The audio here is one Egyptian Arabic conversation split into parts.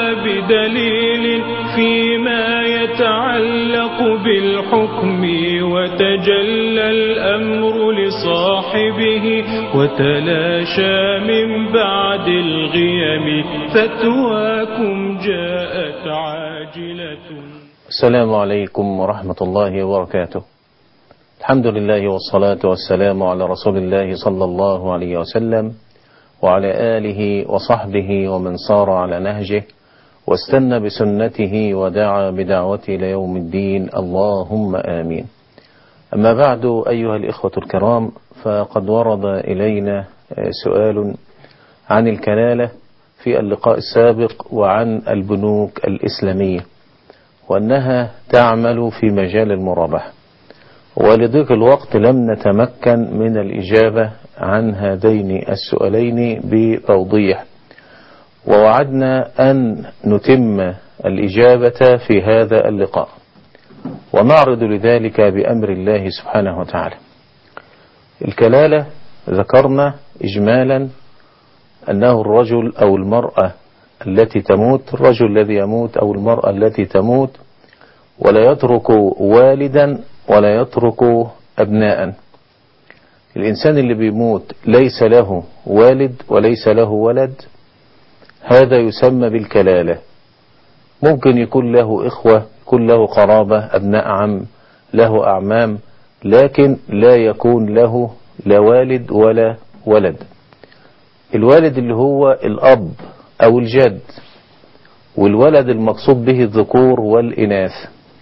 بدليل فيما يتعلق بالحكم وتجلى الأمر لصاحبه وتلاشى من بعد الغيم فتواكم جاءت عاجلة السلام عليكم ورحمة الله وبركاته الحمد لله والصلاة والسلام على رسول الله صلى الله عليه وسلم وعلى آله وصحبه ومن صار على نهجه واستنى بسنته ودعا بدعوته إلى يوم الدين اللهم آمين أما بعد أيها الإخوة الكرام فقد ورد إلينا سؤال عن الكلالة في اللقاء السابق وعن البنوك الإسلامية وأنها تعمل في مجال المرابحة ولضيق الوقت لم نتمكن من الإجابة عن هذين السؤالين بتوضيح ووعدنا أن نتم الإجابة في هذا اللقاء ونعرض لذلك بأمر الله سبحانه وتعالى الكلالة ذكرنا إجمالا أنه الرجل أو المرأة التي تموت الرجل الذي يموت أو المرأة التي تموت ولا يترك والدا ولا يترك أبناء الإنسان اللي بيموت ليس له والد وليس له ولد هذا يسمى بالكلالة ممكن يكون له إخوة يكون له قرابة أبناء عم له أعمام لكن لا يكون له لا والد ولا ولد الوالد اللي هو الأب أو الجد والولد المقصود به الذكور والإناث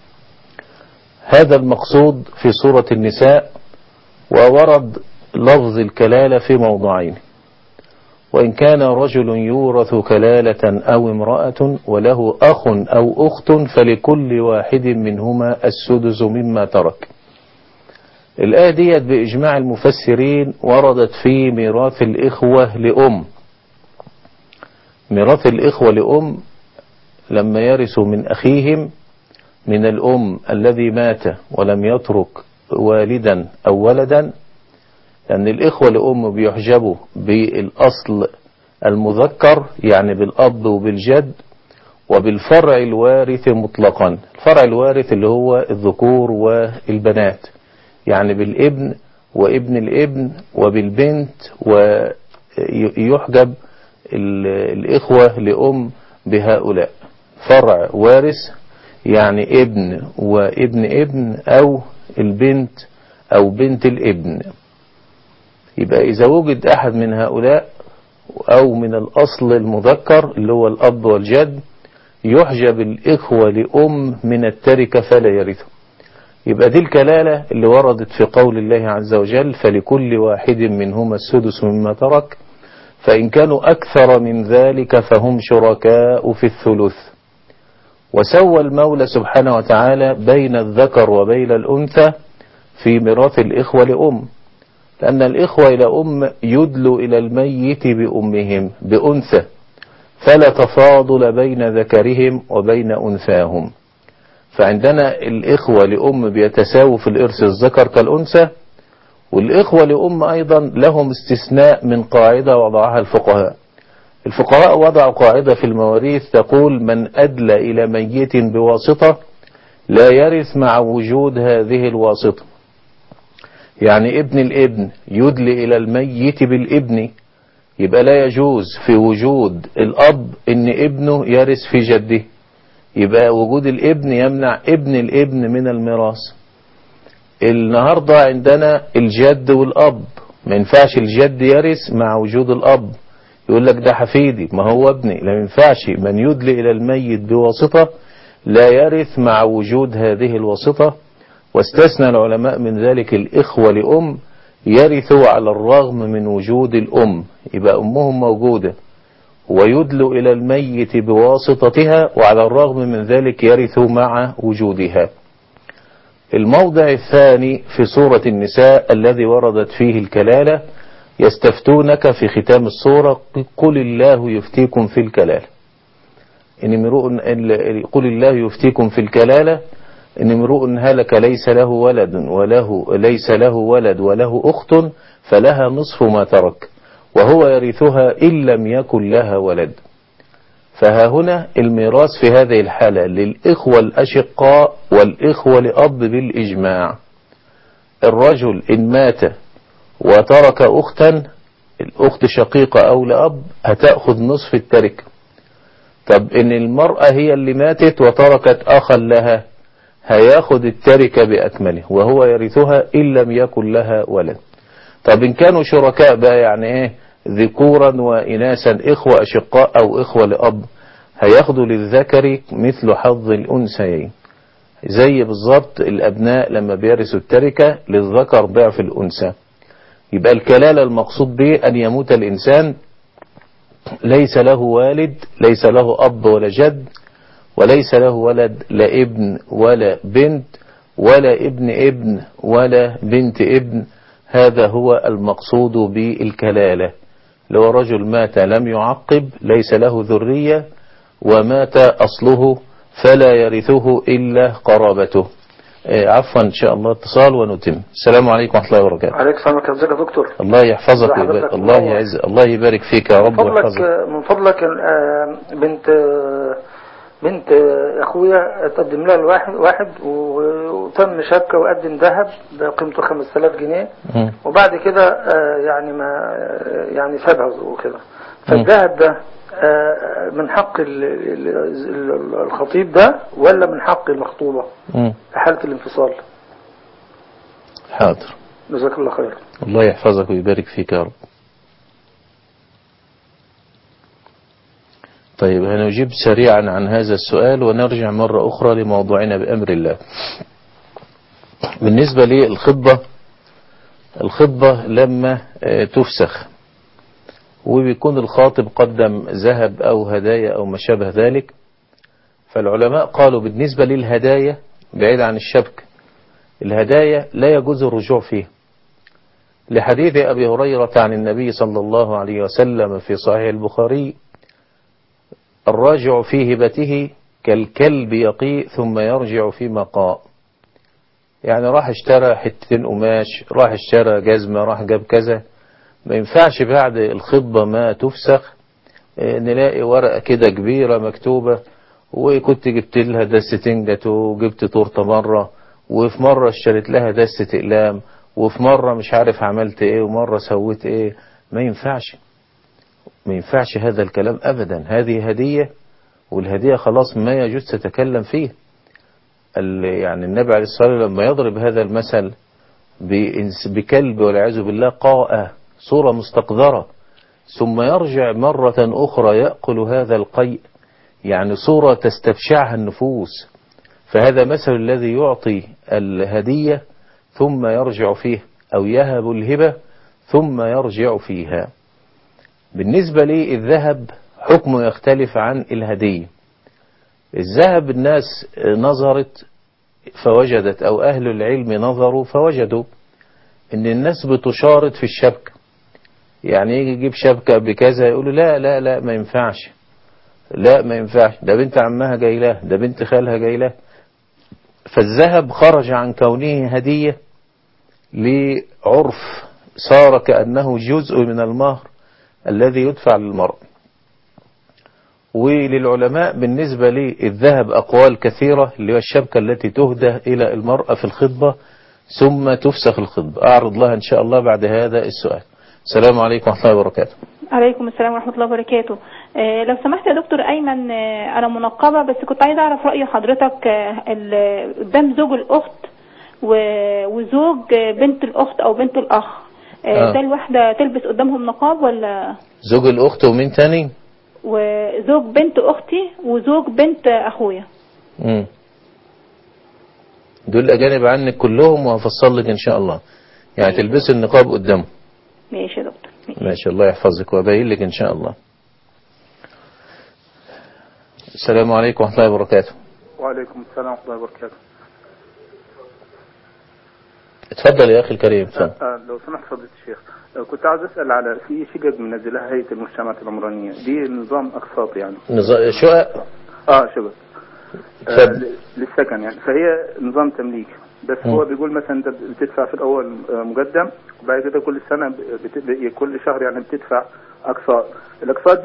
هذا المقصود في سورة النساء وورد لفظ الكلالة في موضعين وإن كان رجل يورث كلالة أو امرأة وله أخ أو أخت فلكل واحد منهما السدس مما ترك الآية ديت بإجماع المفسرين وردت في ميراث الإخوة لأم ميراث الإخوة لأم لما يرثوا من أخيهم من الأم الذي مات ولم يترك والدا أو ولدا لأن الإخوة لأم بيحجبوا بالأصل المذكر يعني بالأب وبالجد وبالفرع الوارث مطلقا الفرع الوارث اللي هو الذكور والبنات يعني بالابن وابن الابن وبالبنت ويحجب الإخوة لأم بهؤلاء فرع وارث يعني ابن وابن ابن أو البنت أو بنت الابن يبقى إذا وجد أحد من هؤلاء أو من الأصل المذكر اللي هو الأب والجد يحجب الإخوة لأم من التركة فلا يرثه يبقى دي الكلالة اللي وردت في قول الله عز وجل فلكل واحد منهما السدس مما ترك فإن كانوا أكثر من ذلك فهم شركاء في الثلث وسوى المولى سبحانه وتعالى بين الذكر وبين الأنثى في ميراث الإخوة لأم لأن الإخوة إلى أم يدلوا إلى الميت بأمهم بأنثى فلا تفاضل بين ذكرهم وبين أنثاهم فعندنا الإخوة لأم بيتساووا في الإرث الذكر كالأنثى والإخوة لأم أيضا لهم استثناء من قاعدة وضعها الفقهاء الفقهاء وضعوا قاعدة في المواريث تقول من أدلى إلى ميت بواسطة لا يرث مع وجود هذه الواسطة يعني ابن الابن يدلي إلى الميت بالابن يبقى لا يجوز في وجود الأب إن ابنه يرث في جده يبقى وجود الابن يمنع ابن الابن من الميراث النهاردة عندنا الجد والأب ما ينفعش الجد يرث مع وجود الأب يقول لك ده حفيدي ما هو ابني لا ينفعش من يدلي إلى الميت بواسطة لا يرث مع وجود هذه الواسطة واستثنى العلماء من ذلك الإخوة لأم يرثوا على الرغم من وجود الأم يبقى أمهم موجودة ويدلوا إلى الميت بواسطتها وعلى الرغم من ذلك يرثوا مع وجودها الموضع الثاني في سورة النساء الذي وردت فيه الكلالة يستفتونك في ختام السورة قل الله يفتيكم في الكلالة إن امرؤ قل الله يفتيكم في الكلالة إن امرؤ هلك ليس له ولد وله ليس له ولد وله أخت فلها نصف ما ترك وهو يرثها إن لم يكن لها ولد فها هنا الميراث في هذه الحالة للإخوة الأشقاء والإخوة لأب بالإجماع الرجل إن مات وترك أختا الأخت شقيقة أو لأب هتأخذ نصف التركة طب إن المرأة هي اللي ماتت وتركت أخا لها هياخد التركة بأكمله وهو يرثها إن لم يكن لها ولد طب إن كانوا شركاء بقى يعني إيه ذكورا وإناثا إخوة أشقاء أو إخوة لأب هياخدوا للذكر مثل حظ الأنثيين زي بالظبط الأبناء لما بيرثوا التركة للذكر ضعف الأنثى يبقى الكلالة المقصود به أن يموت الإنسان ليس له والد ليس له أب ولا جد وليس له ولد لا ابن ولا بنت ولا ابن ابن ولا بنت ابن هذا هو المقصود بالكلالة لو رجل مات لم يعقب ليس له ذرية ومات أصله فلا يرثه إلا قرابته آه، عفوا إن شاء الله اتصال ونتم السلام عليكم ورحمة الله وبركاته عليك سلامك ازيك يا دكتور الله يحفظك الله ويبارك يحفظك. الله يعز الله يبارك فيك يا من رب فضلك ويحفظك من فضلك آه، بنت آه، بنت آه، اخويا تقدم لها الواحد واحد و- وتم شبكه وقدم ذهب بقيمته 5000 جنيه مم. وبعد كده آه، يعني ما آه، يعني سابها وكده فالذهب ده آه، من حق ال- ال- ال- الخطيب ده ولا من حق المخطوبه مم. في حاله الانفصال حاضر جزاك الله خير الله يحفظك ويبارك فيك يا رب طيب هنجيب سريعا عن هذا السؤال ونرجع مرة أخرى لموضوعنا بأمر الله بالنسبة للخطبة الخطبة لما آه، تفسخ وبيكون الخاطب قدم ذهب أو هدايا أو ما شابه ذلك فالعلماء قالوا بالنسبة للهدايا بعيد عن الشبك الهدايا لا يجوز الرجوع فيها لحديث أبي هريرة عن النبي صلى الله عليه وسلم في صحيح البخاري الراجع في هبته كالكلب يقيء ثم يرجع في مقاء يعني راح اشترى حتتين قماش راح اشترى جزمة راح جاب كذا ما ينفعش بعد الخطبة ما تفسخ اه، نلاقي ورقة كده كبيرة مكتوبة وكنت جبت لها دستين جاتو وجبت تورته مرة وفي مرة اشتريت لها دستة اقلام وفي مرة مش عارف عملت ايه ومرة سويت ايه ما ينفعش ما ينفعش هذا الكلام ابدا هذه هدية والهدية خلاص ما يجوز تتكلم فيه ال- يعني النبي عليه الصلاة والسلام لما يضرب هذا المثل بإنس- بكلب والعياذ بالله قاء صورة مستقذرة ثم يرجع مرة أخرى يأكل هذا القيء يعني صورة تستبشعها النفوس فهذا مثل الذي يعطي الهدية ثم يرجع فيه أو يهب الهبة ثم يرجع فيها بالنسبة للذهب حكمه يختلف عن الهدية الذهب الناس نظرت فوجدت أو أهل العلم نظروا فوجدوا إن الناس بتشارط في الشبكة يعني يجي يجيب شبكة بكذا يقولوا لا لا لا ما ينفعش لا ما ينفعش ده بنت عمها جاي لها ده بنت خالها جاي لها فالذهب خرج عن كونه هدية لعرف صار كأنه جزء من المهر الذي يدفع للمرء وللعلماء بالنسبة للذهب أقوال كثيرة اللي هو الشبكة التي تهدى إلى المرأة في الخطبة ثم تفسخ الخطبة أعرض لها إن شاء الله بعد هذا السؤال السلام عليكم ورحمة الله وبركاته عليكم السلام ورحمة الله وبركاته آه، لو سمحت يا دكتور أيمن آه، أنا منقبة بس كنت عايزة أعرف رأي حضرتك آه، ال- قدام زوج الأخت و- وزوج آه، بنت الأخت أو بنت الأخ آه، آه. ده الواحدة تلبس قدامهم نقاب ولا زوج الأخت ومين تاني وزوج بنت أختي وزوج بنت أخويا مم. دول أجانب عنك كلهم وهفصل لك إن شاء الله يعني تلبس النقاب قدامه ماشي يا دكتور ماشي. ما شاء الله يحفظك وأبين لك إن شاء الله السلام عليكم ورحمة الله وبركاته وعليكم السلام ورحمة الله وبركاته اتفضل يا أخي الكريم اتفضل آه لو سمحت فضيلة الشيخ آه كنت عاوز أسأل على في شقق منزلها هيئة المجتمعات العمرانية دي نظام أقساط يعني نظام شقق اه شقق آه اتفضل. ل- للسكن يعني فهي نظام تمليك بس مم. هو بيقول مثلا انت بتدفع في الاول آه، مقدم وبعد كده كل سنه بت... كل شهر يعني بتدفع اقساط الاقساط دي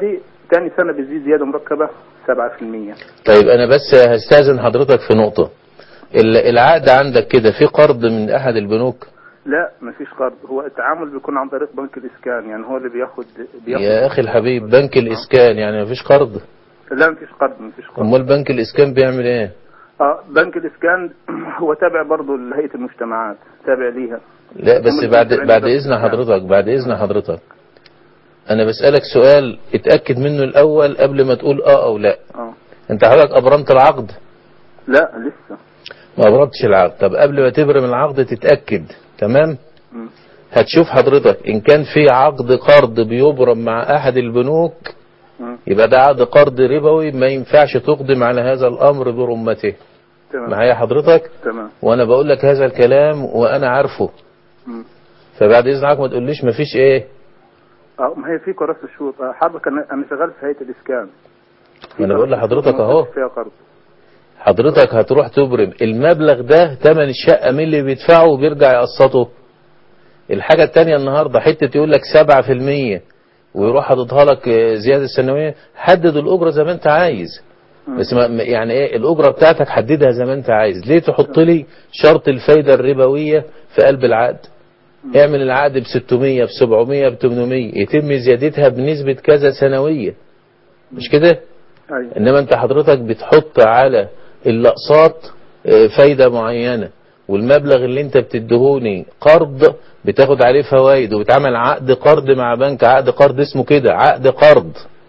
تاني سنة بتزيد زيادة مركبة 7% طيب انا بس هستاذن حضرتك في نقطة ال- العقد عندك كده في قرض من احد البنوك لا مفيش قرض هو التعامل بيكون عن طريق بنك الإسكان يعني هو اللي بياخد بياخد يا اخي الحبيب بنك الاسكان يعني مفيش قرض لا مفيش قرض مفيش قرض امال بنك الاسكان بيعمل ايه اه بنك الإسكان هو تابع برضه لهيئة المجتمعات تابع ليها لا بس هم بعد المتابعين بعد بنك اذن الإسكان. حضرتك بعد اذن حضرتك انا بسألك سؤال اتأكد منه الاول قبل ما تقول اه او لا اه انت حضرتك ابرمت العقد لا لسه ما ابرمتش العقد طب قبل ما تبرم العقد تتأكد تمام مم. هتشوف حضرتك ان كان في عقد قرض بيبرم مع احد البنوك مم. يبقى ده عقد قرض ربوي ما ينفعش تقدم على هذا الامر برمته تمام معايا حضرتك تمام وانا بقول لك هذا الكلام وانا عارفه مم. فبعد اذنك ما تقوليش مفيش ايه اه ما هي في كراسة الشروط آه، حضرتك انا انا شغال في هيئة الإسكان في انا بقول كراسة لحضرتك الشروط اهو فيها قرض حضرتك هتروح تبرم المبلغ ده تمن الشقة مين اللي بيدفعه وبيرجع يقسطه الحاجة التانية النهاردة حتة يقول لك سبعة في المية ويروح حاططها لك آه، زيادة سنوية حدد الأجرة زي ما أنت عايز بس ما ما- يعني ايه الأجرة بتاعتك حددها زي ما أنت عايز ليه تحط لي شرط الفايدة الربوية في قلب العقد اعمل العقد ب 600 ب 700 ب 800 يتم زيادتها بنسبة كذا سنوية مش كده ايوه انما انت حضرتك بتحط على الاقساط آه، فايدة معينة والمبلغ اللي انت بتدهوني قرض بتاخد عليه فوائد وبتعمل عقد قرض مع بنك عقد قرض اسمه كده عقد قرض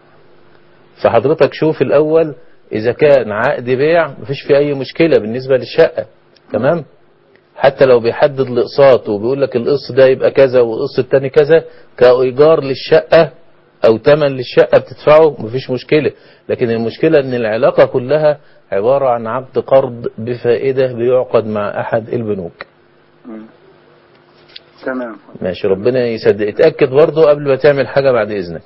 فحضرتك شوف الاول اذا كان عقد بيع مفيش فيه اي مشكلة بالنسبة للشقة تمام حتى لو بيحدد الاقساط وبيقول لك القسط ده يبقى كذا والقسط التاني كذا كايجار للشقة او تمن للشقة بتدفعه مفيش مشكلة لكن المشكلة ان العلاقة كلها عبارة عن عقد قرض بفائدة بيعقد مع احد البنوك مم. تمام ماشي ربنا يصدق اتأكد برضه قبل ما تعمل حاجة بعد اذنك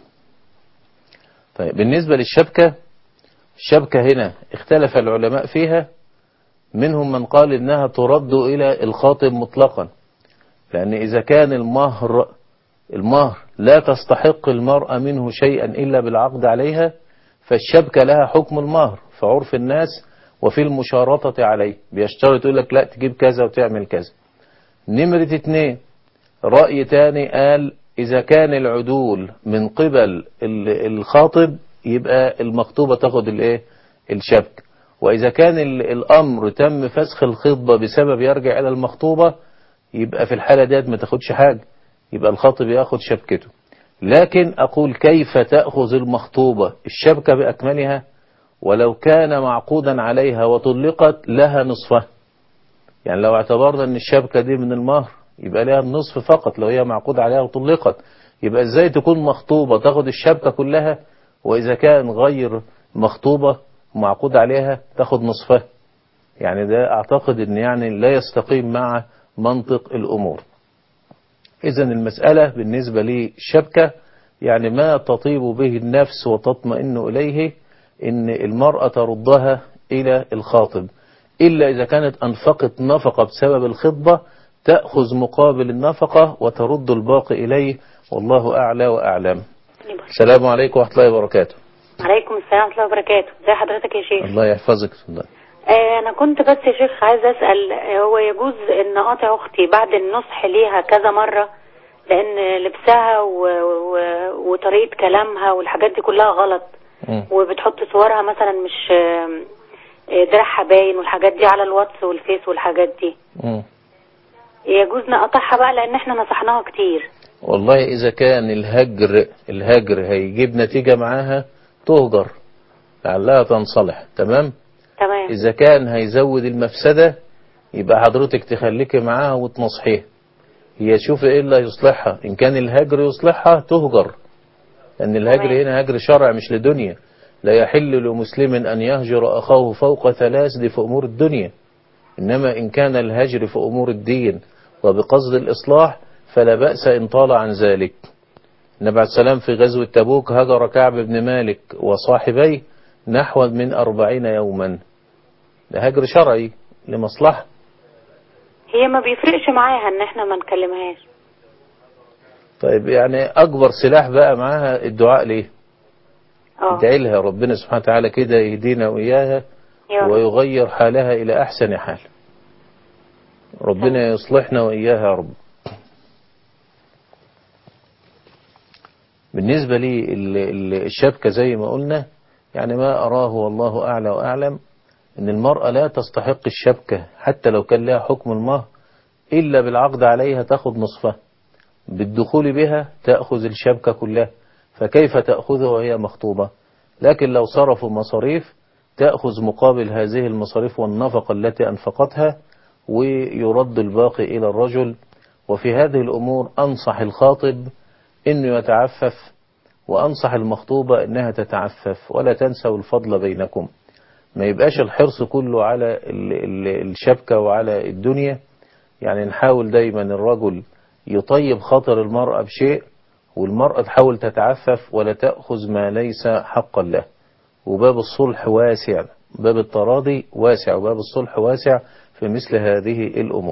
طيب بالنسبة للشبكة الشبكة هنا اختلف العلماء فيها منهم من قال انها ترد الى الخاطب مطلقا لان اذا كان المهر المهر لا تستحق المرأة منه شيئا الا بالعقد عليها فالشبكة لها حكم المهر في عرف الناس وفي المشارطة عليه بيشترط يقول لك لا تجيب كذا وتعمل كذا نمرة اتنين رأي تاني قال إذا كان العدول من قبل ال- الخاطب يبقى المخطوبة تاخد الايه الشبكة وإذا كان ال- الأمر تم فسخ الخطبة بسبب يرجع إلى المخطوبة يبقى في الحالة ديت ما تاخدش حاجة يبقى الخاطب ياخد شبكته لكن أقول كيف تأخذ المخطوبة الشبكة بأكملها ولو كان معقودا عليها وطلقت لها نصفها يعني لو اعتبرنا ان الشبكة دي من المهر يبقى لها النصف فقط لو هي معقود عليها وطلقت يبقى ازاي تكون مخطوبة تاخد الشبكة كلها واذا كان غير مخطوبة معقود عليها تاخد نصفها يعني ده اعتقد ان يعني لا يستقيم مع منطق الامور اذا المسألة بالنسبة للشبكة يعني ما تطيب به النفس وتطمئن اليه ان المرأة تردها الى الخاطب إلا إذا كانت أنفقت نفقة بسبب الخطبة تأخذ مقابل النفقة وترد الباقي إليه والله أعلى وأعلم السلام عليكم ورحمة الله وبركاته عليكم السلام ورحمة الله وبركاته ازي حضرتك يا شيخ الله يحفظك الله. آه انا كنت بس يا شيخ عايز اسأل آه، هو يجوز ان اقاطع اختي بعد النصح ليها كذا مرة لان لبسها و... و... وطريقة كلامها والحاجات دي كلها غلط مم. وبتحط صورها مثلا مش آه، آه، دراعها باين والحاجات دي على الواتس والفيس والحاجات دي مم. يجوز نقطعها بقى لان احنا نصحناها كتير والله إذا كان الهجر الهجر هيجيب نتيجة معاها تهجر لعلها تنصلح تمام تمام إذا كان هيزود المفسدة يبقى حضرتك تخليكي معاها وتنصحيها هي تشوف ايه اللي يصلحها ان كان الهجر يصلحها تهجر لان الهجر تمام. هنا هجر شرع مش لدنيا لا يحل لمسلم ان يهجر اخاه فوق ثلاث دي في امور الدنيا انما ان كان الهجر في امور الدين وبقصد الاصلاح فلا بأس ان طال عن ذلك النبي عليه السلام في غزوة تبوك هجر كعب بن مالك وصاحبيه نحو من أربعين يوما ده هجر شرعي لمصلحة هي ما بيفرقش معاها ان احنا ما نكلمهاش طيب يعني أكبر سلاح بقى معاها الدعاء ليه اه ادعي لها ربنا سبحانه وتعالى كده يهدينا وإياها يا رب ويغير حالها إلى أحسن حال ربنا يصلحنا وإياها يا رب بالنسبة لي ال- ال- الشبكة زي ما قلنا يعني ما أراه والله أعلى وأعلم أن المرأة لا تستحق الشبكة حتى لو كان لها حكم المهر إلا بالعقد عليها تأخذ نصفها بالدخول بها تأخذ الشبكة كلها فكيف تأخذها وهي مخطوبة لكن لو صرفوا مصاريف تأخذ مقابل هذه المصاريف والنفقة التي أنفقتها ويرد الباقي إلى الرجل وفي هذه الأمور أنصح الخاطب أنه يتعفف وأنصح المخطوبة أنها تتعفف ولا تنسوا الفضل بينكم ما يبقاش الحرص كله على ال- ال- الشبكة وعلى الدنيا يعني نحاول دايما الرجل يطيب خاطر المرأة بشيء والمرأة تحاول تتعفف ولا تأخذ ما ليس حقا له وباب الصلح واسع باب التراضي واسع وباب الصلح واسع في مثل هذه الأمور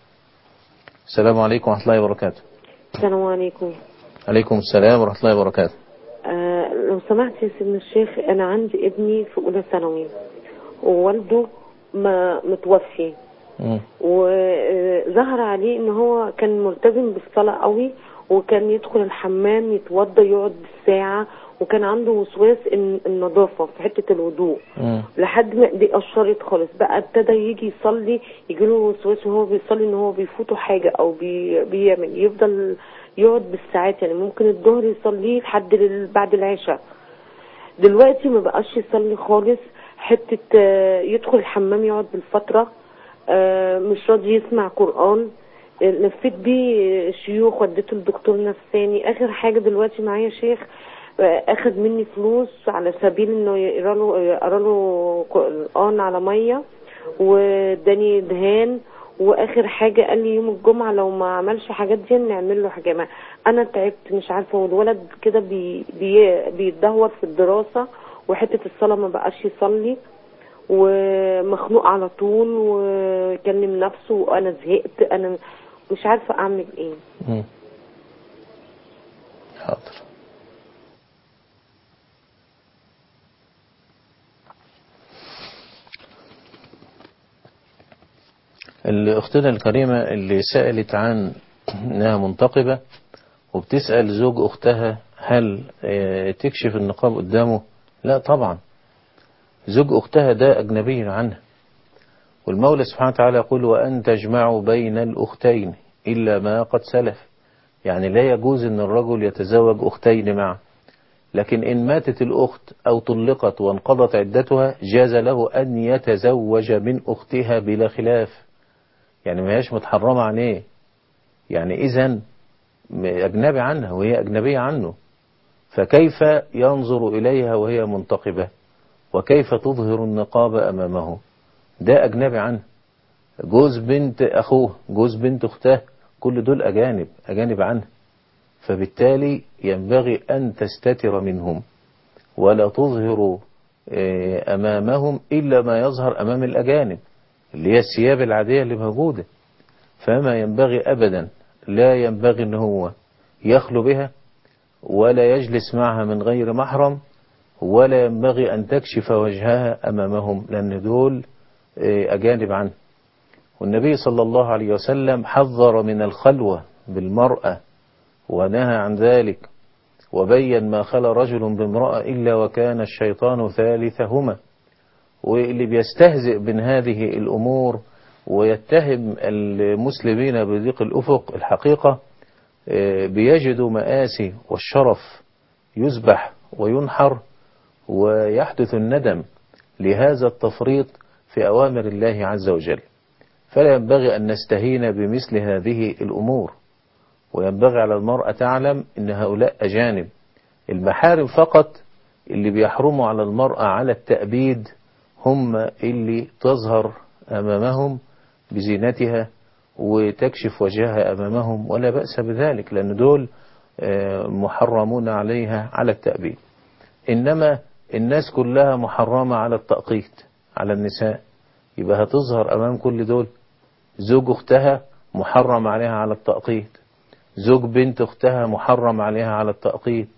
السلام عليكم ورحمة الله وبركاته السلام عليكم عليكم السلام ورحمة الله وبركاته آه لو سمحت يا سيدنا الشيخ انا عندي ابني في اولى ثانوي ووالده ما متوفي مم. وظهر عليه ان هو كان ملتزم بالصلاة قوي وكان يدخل الحمام يتوضى يقعد بالساعة وكان عنده وسواس إن- النظافة في حتة الوضوء مم. لحد ما دي قشرت خالص بقى ابتدى يجي يصلي يجيله وسواس وهو بيصلي ان هو بيفوته حاجة او بي بيعمل يفضل يقعد بالساعات يعني ممكن الظهر يصليه لحد ال- بعد العشاء دلوقتي ما بقاش يصلي خالص حتة آه، يدخل الحمام يقعد بالفترة آه، مش راضي يسمع قرآن آه، لفيت بيه شيوخ وديته لدكتور نفساني اخر حاجة دلوقتي معايا شيخ آه، اخد مني فلوس على سبيل انه يقرا له يقرا له قرآن على مية واداني دهان واخر حاجه قال لي يوم الجمعه لو ما عملش حاجات دي نعمل له حجامه انا تعبت مش عارفه والولد كده بي بي بيتدهور في الدراسه وحته الصلاه ما بقاش يصلي ومخنوق على طول وكلم نفسه وانا زهقت انا مش عارفه اعمل ايه مم. حاضر اللي أختنا الكريمة اللي سألت عن أنها منتقبة وبتسأل زوج أختها هل آه، تكشف النقاب قدامه لا طبعا زوج أختها ده أجنبي عنها والمولى سبحانه وتعالى يقول وأن تجمعوا بين الأختين إلا ما قد سلف يعني لا يجوز أن الرجل يتزوج أختين معا لكن إن ماتت الأخت أو طلقت وانقضت عدتها جاز له أن يتزوج من أختها بلا خلاف يعني ما هيش متحرمة عليه يعني إذا أجنبي عنها وهي أجنبية عنه فكيف ينظر إليها وهي منتقبة وكيف تظهر النقاب أمامه ده أجنبي عنه جوز بنت أخوه جوز بنت أخته كل دول أجانب أجانب عنه فبالتالي ينبغي أن تستتر منهم ولا تظهر آه، أمامهم إلا ما يظهر أمام الأجانب اللي هي الثياب العادية اللي موجودة فما ينبغي أبدا لا ينبغي أن هو يخلو بها ولا يجلس معها من غير محرم ولا ينبغي أن تكشف وجهها أمامهم لأن دول آه، أجانب عنه والنبي صلى الله عليه وسلم حذر من الخلوة بالمرأة ونهى عن ذلك وبين ما خلى رجل بامرأة إلا وكان الشيطان ثالثهما واللي بيستهزئ من هذه الأمور ويتهم المسلمين بضيق الأفق الحقيقة آه، بيجدوا مآسي والشرف يذبح وينحر ويحدث الندم لهذا التفريط في أوامر الله عز وجل فلا ينبغي أن نستهين بمثل هذه الأمور وينبغي على المرأة تعلم أن هؤلاء أجانب المحارم فقط اللي بيحرموا على المرأة على التأبيد هم اللي تظهر أمامهم بزينتها وتكشف وجهها أمامهم ولا بأس بذلك لأن دول آه، محرمون عليها على التأبيد إنما الناس كلها محرمة على التأقيت على النساء يبقى هتظهر أمام كل دول زوج أختها محرم عليها على التأقيت زوج بنت أختها محرم عليها على التأقيت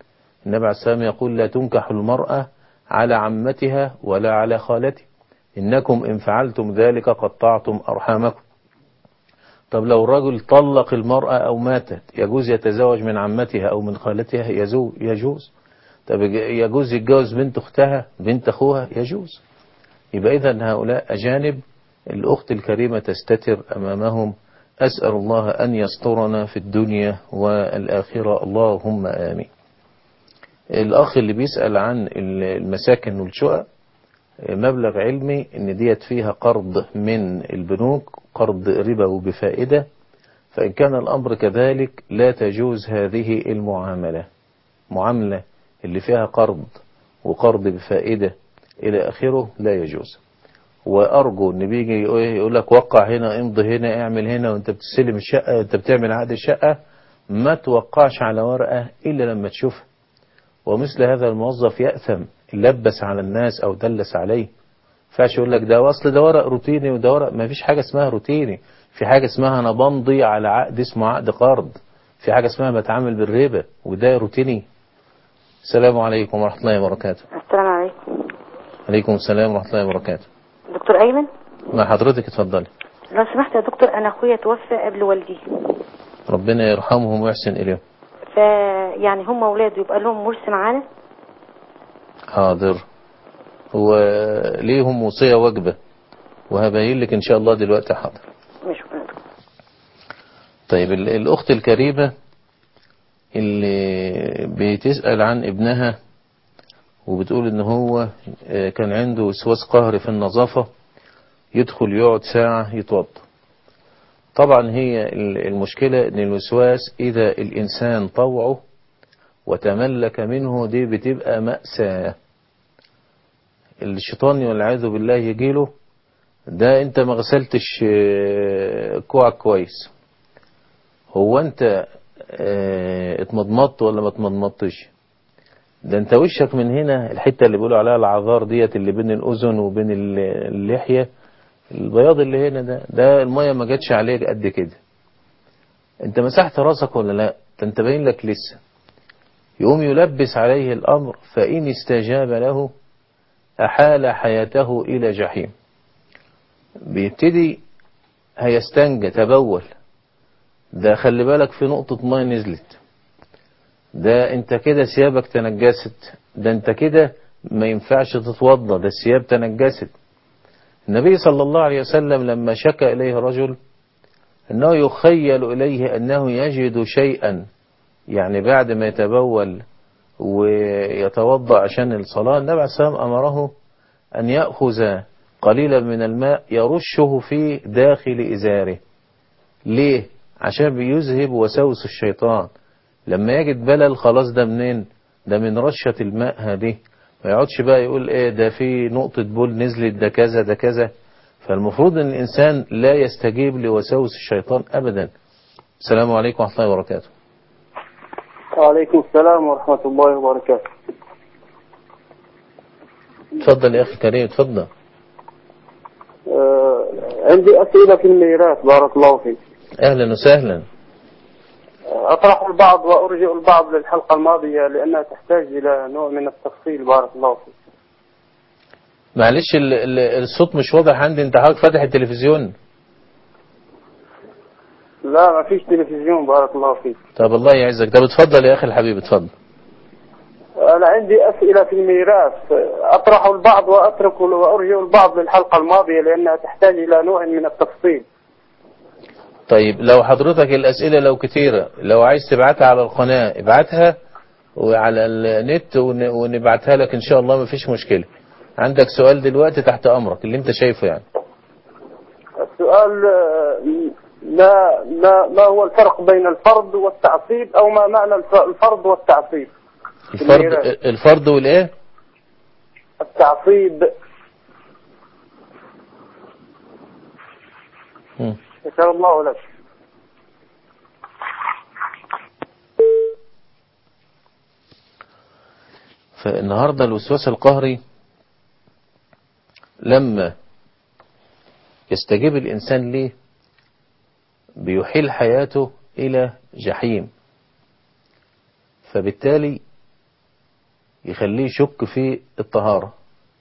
النبي عليه السلام يقول لا تنكح المرأة على عمتها ولا على خالتها إنكم إن فعلتم ذلك قطعتم أرحامكم طب لو الرجل طلق المرأة أو ماتت يجوز يتزوج من عمتها أو من خالتها يزو- يجوز طب يجوز يتجوز بنت أختها بنت أخوها يجوز يبقى إذا هؤلاء أجانب الأخت الكريمة تستتر أمامهم أسأل الله أن يسترنا في الدنيا والآخرة اللهم آمين الأخ اللي بيسأل عن المساكن والشقق مبلغ علمي ان ديت فيها قرض من البنوك قرض ربوي بفائدة فإن كان الأمر كذلك لا تجوز هذه المعاملة معاملة اللي فيها قرض وقرض بفائدة إلى آخره لا يجوز وأرجو إن بيجي يقول لك وقع هنا امضي هنا اعمل هنا وأنت بتستلم الشقة أنت بتعمل عقد الشقة ما توقعش على ورقة إلا لما تشوفها ومثل هذا الموظف يأثم لبس على الناس أو دلس عليه فاش يقول لك ده وصل ده ورق روتيني وده ورق ما فيش حاجة اسمها روتيني في حاجة اسمها أنا بمضي على عقد اسمه عقد قرض في حاجة اسمها بتعامل بالربا وده روتيني السلام عليكم ورحمة الله وبركاته السلام عليكم عليكم السلام ورحمة الله وبركاته دكتور ايمن مع حضرتك اتفضلي لو سمحت يا دكتور انا اخويا توفى قبل والدي ربنا يرحمهم ويحسن إليهم فيعني هم اولاده يبقى لهم ورث معانا حاضر وليهم وصية واجبة وهبين لك إن شاء الله دلوقتي حاضر مش شكرا يا دكتور. طيب ال- الأخت الكريمة اللي بتسأل عن ابنها وبتقول إن هو آه، كان عنده وسواس قهري في النظافة يدخل يقعد ساعة يتوضى طبعا هي ال- المشكلة إن الوسواس إذا الإنسان طوعه وتملك منه دي بتبقى مأساة الشيطان والعياذ بالله يجيله ده انت ما غسلتش آه، كوعك كويس هو انت اه اتمضمضت ولا ما اتمضمضتش ده انت وشك من هنا الحتة اللي بيقولوا عليها العذار ديت اللي بين الاذن وبين ال- اللحية البياض اللي هنا ده ده المية ما جاتش عليك قد كده انت مسحت راسك ولا لا ده انت باين لك لسه يقوم يلبس عليه الامر فان استجاب له احال حياته الى جحيم بيبتدي هيستنجى تبول ده خلي بالك في نقطة مية نزلت ده انت كده ثيابك تنجست ده انت كده ما ينفعش تتوضى ده الثياب تنجست النبي صلى الله عليه وسلم لما شكى إليه رجل أنه يخيل إليه أنه يجد شيئا يعني بعد ما يتبول ويتوضأ عشان الصلاة النبي عليه السلام أمره أن يأخذ قليلا من الماء يرشه في داخل إزاره ليه؟ عشان بيذهب وسوس الشيطان لما يجد بلل خلاص ده منين؟ ده من رشة الماء هذه ما يقعدش بقى يقول ايه ده في نقطة بول نزلت ده كذا ده كذا فالمفروض ان الانسان لا يستجيب لوساوس الشيطان ابدا السلام عليكم ورحمة الله وبركاته وعليكم السلام ورحمة الله وبركاته اتفضل يا اخي كريم اتفضل آه عندي أسئلة في الميراث بارك الله فيك اهلا وسهلا آه، أطرح البعض وأرجع البعض للحلقة الماضية لأنها تحتاج إلى نوع من التفصيل بارك الله فيك معلش ال- ال- الصوت مش واضح عندي انت حضرتك فاتح التلفزيون لا ما فيش تلفزيون بارك الله فيك طب الله يعزك طب اتفضل يا اخي الحبيب اتفضل أنا عندي أسئلة في الميراث آه، أطرح البعض وأترك وأرجع البعض للحلقة الماضية لأنها تحتاج إلى نوع من التفصيل طيب لو حضرتك الأسئلة لو كتيرة لو عايز تبعتها على القناة ابعتها وعلى النت ون- ونبعتها لك إن شاء الله مفيش مشكلة عندك سؤال دلوقتي تحت أمرك اللي أنت شايفه يعني السؤال آه، ما ما ما هو الفرق بين الفرض والتعصيب أو ما معنى الف- الفرض والتعصيب الفرد الميراث. الفرد والإيه التعصيب مم. شكر الله لك فالنهاردة الوسواس القهري لما يستجيب الإنسان ليه بيحيل حياته إلى جحيم فبالتالي يخليه يشك في الطهارة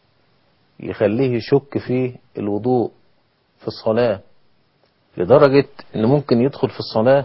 يخليه يشك في الوضوء في الصلاة لدرجة ان ممكن يدخل في الصلاة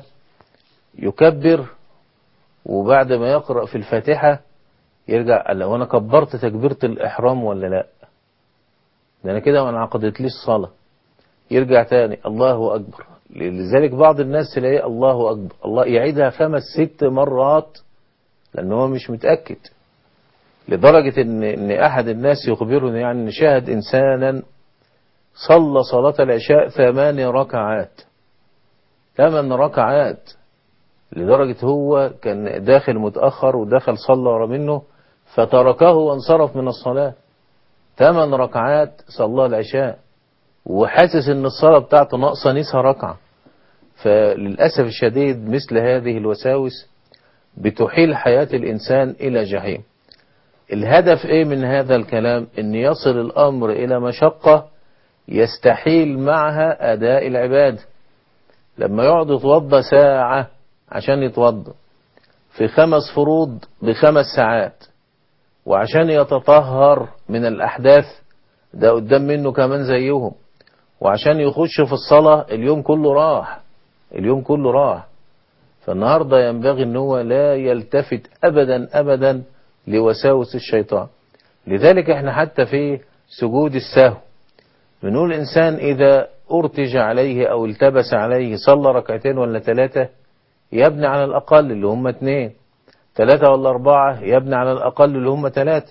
يكبر وبعد ما يقرأ في الفاتحة يرجع قال لو انا كبرت تكبيرة الاحرام ولا لا ده انا كده ما انعقدت ليش الصلاة يرجع تاني الله اكبر لذلك بعض الناس تلاقيه الله اكبر الله يعيدها خمس ست مرات لان هو مش متأكد لدرجة ان, إن احد الناس يخبرني يعني ان شاهد انسانا صلى صلاة العشاء ثمان ركعات ثمان ركعات لدرجة هو كان داخل متأخر ودخل صلى ورا منه فتركه وانصرف من الصلاة ثمان ركعات صلى العشاء وحاسس ان الصلاة بتاعته ناقصة نسها ركعة فللأسف الشديد مثل هذه الوساوس بتحيل حياة الإنسان إلى جحيم الهدف ايه من هذا الكلام ان يصل الامر الى مشقة يستحيل معها اداء العبادة لما يقعد يتوضى ساعة عشان يتوضى في خمس فروض بخمس ساعات وعشان يتطهر من الاحداث ده قدام منه كمان زيهم وعشان يخش في الصلاة اليوم كله راح اليوم كله راح فالنهاردة ينبغي ان هو لا يلتفت ابدا ابدا لوساوس الشيطان لذلك احنا حتى في سجود السهو بنقول الانسان اذا ارتج عليه او التبس عليه صلى ركعتين ولا ثلاثة يبني على الاقل اللي هم اثنين ثلاثة ولا اربعة يبني على الاقل اللي هم ثلاثة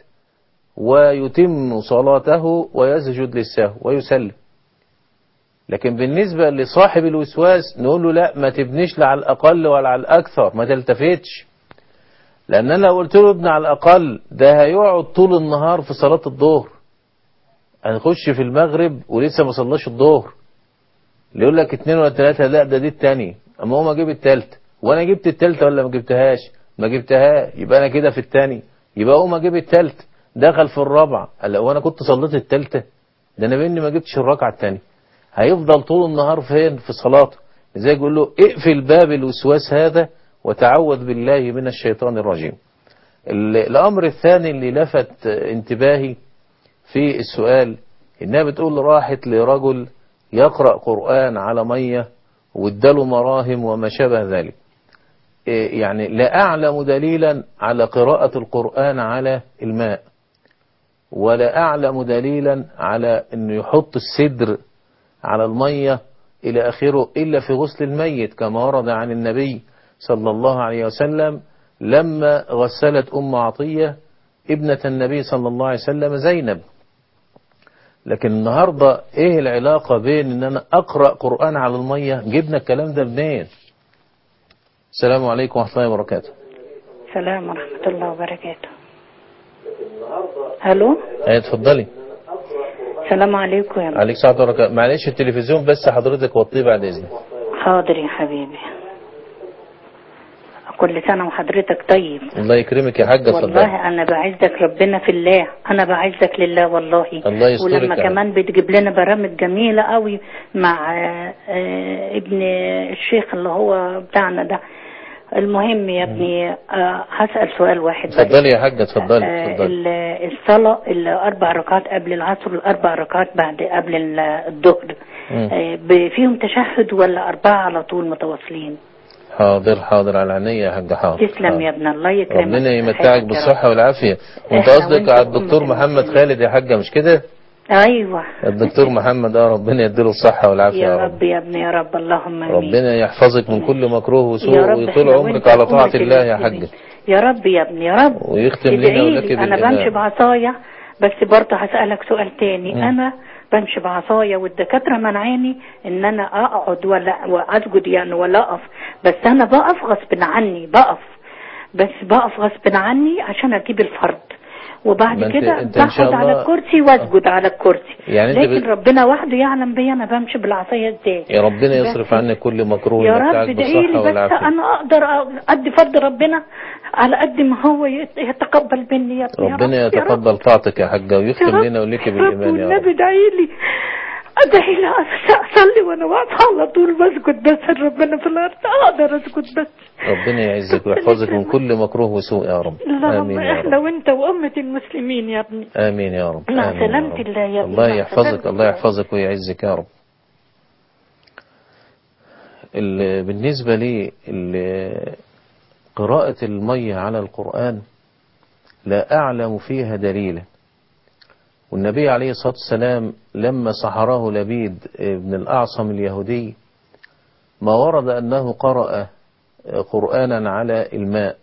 ويتم صلاته ويسجد للسهو ويسلم لكن بالنسبة لصاحب الوسواس نقول له لا ما تبنيش لا على الأقل ولا على الأكثر ما تلتفتش لأن أنا لو قلت له ابن على الأقل ده هيقعد طول النهار في صلاة الظهر هنخش في المغرب ولسه ما صلاش الظهر اللي يقول لك اتنين ولا تلاتة لا ده دي التانية أما هو ما جيب التالتة وأنا جبت التالتة ولا ما جبتهاش ما جبتها يبقى أنا كده في التاني يبقى هو ما جيب التالتة دخل في الرابعة قال لا وأنا كنت صليت التالتة ده أنا بإني ما جبتش الركعة التانية هيفضل طول النهار فين في صلاته زي يقول له اقفل باب الوسواس هذا وتعوذ بالله من الشيطان الرجيم الأمر الثاني اللي لفت انتباهي في السؤال إنها بتقول راحت لرجل يقرأ قرآن على مية واداله مراهم وما شابه ذلك يعني لا أعلم دليلا على قراءة القرآن على الماء ولا أعلم دليلا على أنه يحط السدر على المية إلى آخره إلا في غسل الميت كما ورد عن النبي صلى الله عليه وسلم لما غسلت أم عطية ابنة النبي صلى الله عليه وسلم زينب لكن النهاردة ايه العلاقة بين ان انا اقرأ قرآن على المية جبنا الكلام ده منين السلام عليكم ورحمة الله وبركاته السلام ورحمة الله وبركاته الو ايه اتفضلي السلام عليكم يا عليك ساعة وبركاته معلش التلفزيون بس حضرتك وطيه بعد اذنك حاضر يا حبيبي كل سنة وحضرتك طيب الله يكرمك يا حاجة اتفضلي والله أنا بعزك ربنا في الله أنا بعزك لله والله الله يسترك ولما يا كمان بتجيب لنا برامج جميلة قوي مع آه، آه، ابن الشيخ اللي هو بتاعنا ده المهم يا ابني آه، هسأل سؤال واحد بس اتفضلي يا حاجة اتفضلي آه، اتفضلي ال- الصلاة الأربع ركعات قبل العصر والأربع ركعات بعد قبل ال- الظهر مم. آه، ب- فيهم تشهد ولا أربعة على طول متواصلين حاضر حاضر على عينيا يا حاجة حاضر تسلم يا ابن الله يكرمك ربنا يمتعك صحتك يا رب. بالصحة والعافية وانت إحنا قصدك وانت على أمة الدكتور محمد المسلمين. خالد يا حاجة مش كده أيوة الدكتور محمد اه ربنا يديله الصحة والعافية يا يا رب رب يا ابني يا رب اللهم آمين ربنا يحفظك من كل مكروه يا وسوء رب ويطول إحنا عمرك وانت على طاعة أمة الله يا المسلمين. حاج يا رب يا ابني يا رب ويختم لنا ادعي ولك لي. أنا بالإيمان. بمشي بعصاية بس برضه هسألك سؤال تاني مم. أنا بمشي بعصاية والدكاترة منعاني إن أنا أقعد ولا وأسجد يعني ولا أقف بس أنا بقف غصب عني بقف بس بقف غصب عني عشان أجيب الفرد وبعد ما أنت- كده أنت إن شاء بقعد على الله- الكرسي واسجد على الكرسي يعني أنت لكن ب- ربنا وحده يعلم بي انا بمشي بالعصايه ازاي يا ربنا بس- يصرف عنك كل مكروه يا ويمتعك رب ادعي بالصحة لي بس والعافية انا اقدر ادي فرض ربنا على قد ما هو يت- يتقبل مني يا ابني يا ربنا رب، يا رب. يتقبل طاعتك يا حاجة يا ويختم رب، لنا ولك يا رب بالإيمان يا والنبي رب ادعي لي ادعي لا اصلي وانا واقفه على طول بسجد بس ربنا في الارض اقدر اسجد بس ربنا يعزك ويحفظك من كل مكروه وسوء يا رب اللهم آمين يا احنا رب وانت وامه المسلمين يا ابني آمين يا رب مع آمين يا سلامة رب. الله يا ابني، الله مع يحفظك سلامة الله يحفظك ويعزك يا رب ال- بالنسبة لي ال- قراءة المية على القرآن لا أعلم فيها دليلا والنبي عليه الصلاة والسلام لما سحره لبيد بن الأعصم اليهودي ما ورد أنه قرأ قرآنا على الماء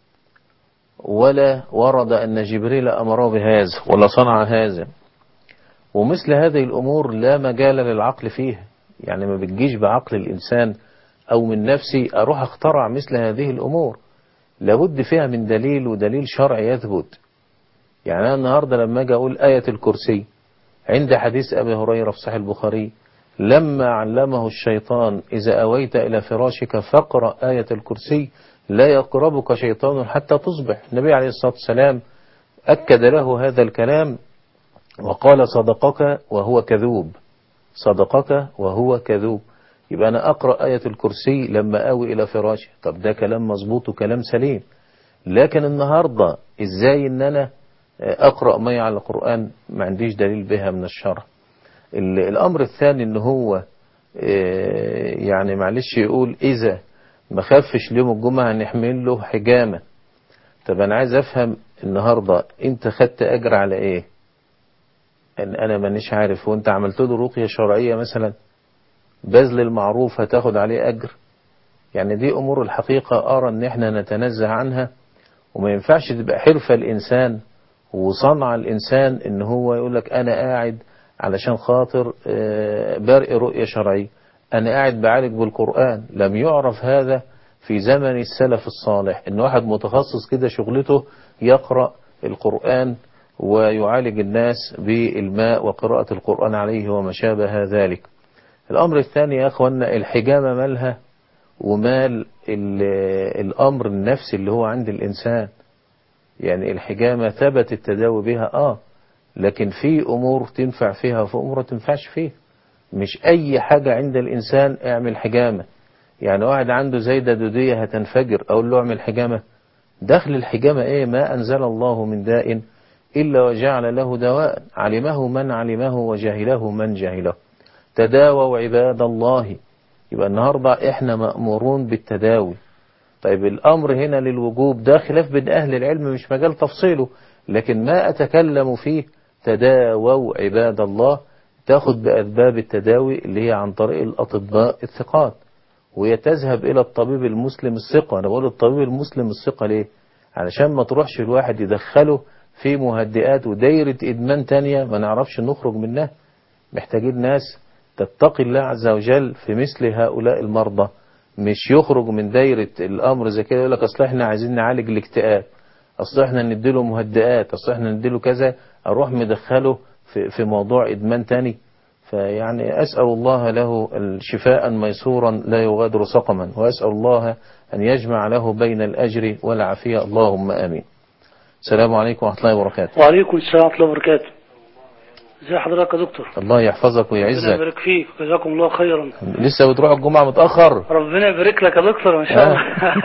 ولا ورد أن جبريل أمره بهذا ولا صنع هذا ومثل هذه الأمور لا مجال للعقل فيها يعني ما بتجيش بعقل الإنسان أو من نفسي أروح أخترع مثل هذه الأمور لابد فيها من دليل ودليل شرعي يثبت يعني أنا النهاردة لما أجي أقول آية الكرسي عند حديث أبي هريرة في صحيح البخاري لما علمه الشيطان إذا أويت إلى فراشك فاقرأ آية الكرسي لا يقربك شيطان حتى تصبح النبي عليه الصلاة والسلام أكد له هذا الكلام وقال صدقك وهو كذوب صدقك وهو كذوب يبقى أنا أقرأ آية الكرسي لما آوي إلى فراشي طب ده كلام مظبوط وكلام سليم لكن النهاردة إزاي إن أنا أقرأ مية على القرآن ما عنديش دليل بها من الشرع ال- الأمر الثاني إن هو آه، يعني معلش يقول إذا ما خفش اليوم الجمعة هنحمل له حجامة طب أنا عايز أفهم النهاردة أنت خدت أجر على إيه ان انا مانيش عارف وانت عملت له رقية شرعية مثلا بذل المعروف هتاخد عليه اجر يعني دي امور الحقيقة ارى ان احنا نتنزه عنها وما ينفعش تبقى حرفة الانسان وصنع الانسان ان هو يقول لك انا قاعد علشان خاطر آه، برق رؤية شرعية انا قاعد بعالج بالقرآن لم يعرف هذا في زمن السلف الصالح ان واحد متخصص كده شغلته يقرأ القرآن ويعالج الناس بالماء وقراءة القرآن عليه وما شابه ذلك الأمر الثاني يا أخوانا الحجامة مالها ومال ال- الأمر النفسي اللي هو عند الإنسان يعني الحجامة ثبت التداوي بها آه لكن في أمور تنفع فيها وفي أمور ما تنفعش فيها مش أي حاجة عند الإنسان اعمل حجامة يعني واحد عنده زايدة دودية هتنفجر أقول له اعمل حجامة دخل الحجامة إيه ما أنزل الله من داء إلا وجعل له دواء علمه من علمه وجهله من جهله تداووا عباد الله يبقى النهاردة احنا مأمورون بالتداوي طيب الأمر هنا للوجوب ده خلاف بين أهل العلم مش مجال تفصيله لكن ما أتكلم فيه تداووا عباد الله تاخد بأسباب التداوي اللي هي عن طريق الأطباء الثقات وهي تذهب إلى الطبيب المسلم الثقة أنا بقول الطبيب المسلم الثقة ليه علشان ما تروحش الواحد يدخله في مهدئات ودايرة إدمان تانية ما نعرفش نخرج منها محتاجين ناس تتقي الله عز وجل في مثل هؤلاء المرضى مش يخرج من دايرة الأمر زي كده يقول لك أصل إحنا عايزين نعالج الاكتئاب أصل إحنا نديله مهدئات أصل إحنا نديله كذا أروح مدخله في, في موضوع إدمان تاني فيعني أسأل الله له الشفاء ميسورا لا يغادر سقما وأسأل الله أن يجمع له بين الأجر والعافية اللهم آمين السلام عليكم ورحمة الله وبركاته وعليكم السلام ورحمة الله وبركاته ازي حضرتك يا دكتور الله يحفظك ربنا ويعزك يبارك فيك جزاكم الله خيرا لسه بتروح الجمعة متأخر ربنا يبارك لك يا دكتور ما شاء الله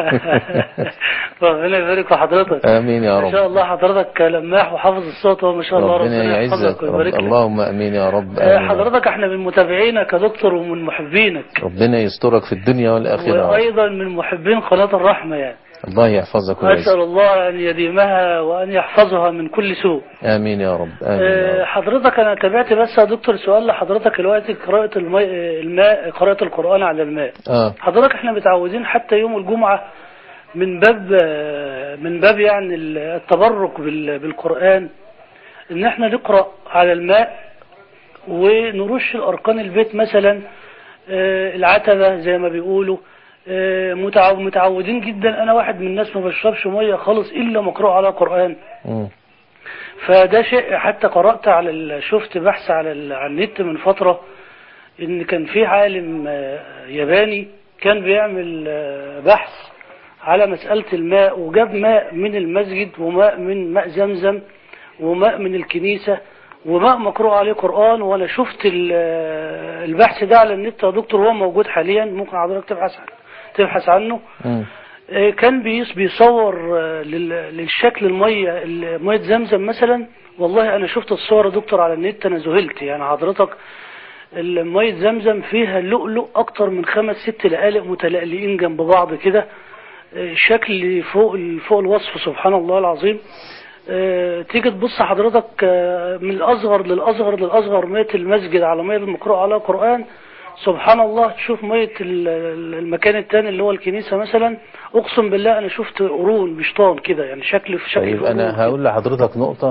ربنا يبارك في حضرتك آمين يا ما شاء رب الله حضرتك لماح وحافظ الصوت وما شاء الله ربنا يعزك يحفظك رب ويبارك لك اللهم آمين يا رب آه، آمين. حضرتك احنا من متابعينك يا دكتور ومن محبينك ربنا يسترك في الدنيا والآخرة وايضا من محبين قناة الرحمة يعني الله يحفظك أسأل ويعزك الله أن يديمها وأن يحفظها من كل سوء آمين يا رب آمين يا آه، رب حضرتك أنا تابعت بس يا دكتور سؤال لحضرتك دلوقتي قراءة الماء الماء قراءة القرآن على الماء آه حضرتك احنا متعودين حتى يوم الجمعة من باب آه، من باب يعني التبرك بال- بالقرآن ان احنا نقرأ على الماء ونرش الأركان البيت مثلا آه، العتبة زي ما بيقولوا آه، متعو- متعودين جدا انا واحد من الناس ما بشربش مية خالص الا مقروء على قرآن مم. فده شيء حتى قرأت على ال- شفت بحث على ال- على النت من فترة ان كان في عالم آه، ياباني كان بيعمل آه، بحث على مسألة الماء وجاب ماء من المسجد وماء من ماء زمزم وماء من الكنيسة وماء مقروء عليه قرآن وأنا شفت ال- البحث ده على النت يا دكتور هو موجود حاليا ممكن حضرتك تبحث عنه تبحث عنه مم. آه، كان بيس بيصور آه، لل- للشكل المية ال- مية زمزم مثلا والله أنا شفت الصور يا دكتور على النت أنا ذهلت يعني حضرتك مية زمزم فيها لؤلؤ أكتر من خمس ست لقالق متلألئين جنب بعض كده آه، شكل فوق ال- فوق الوصف سبحان الله العظيم آه، تيجي تبص حضرتك آه، من الأصغر للأصغر للأصغر مية المسجد على مية المقروء على قرآن سبحان الله تشوف مية ال- ال- المكان التاني اللي هو الكنيسة مثلا أقسم بالله أنا شفت قرون بشطان كده يعني شكل في شكل طيب قرون انا هقول لحضرتك نقطة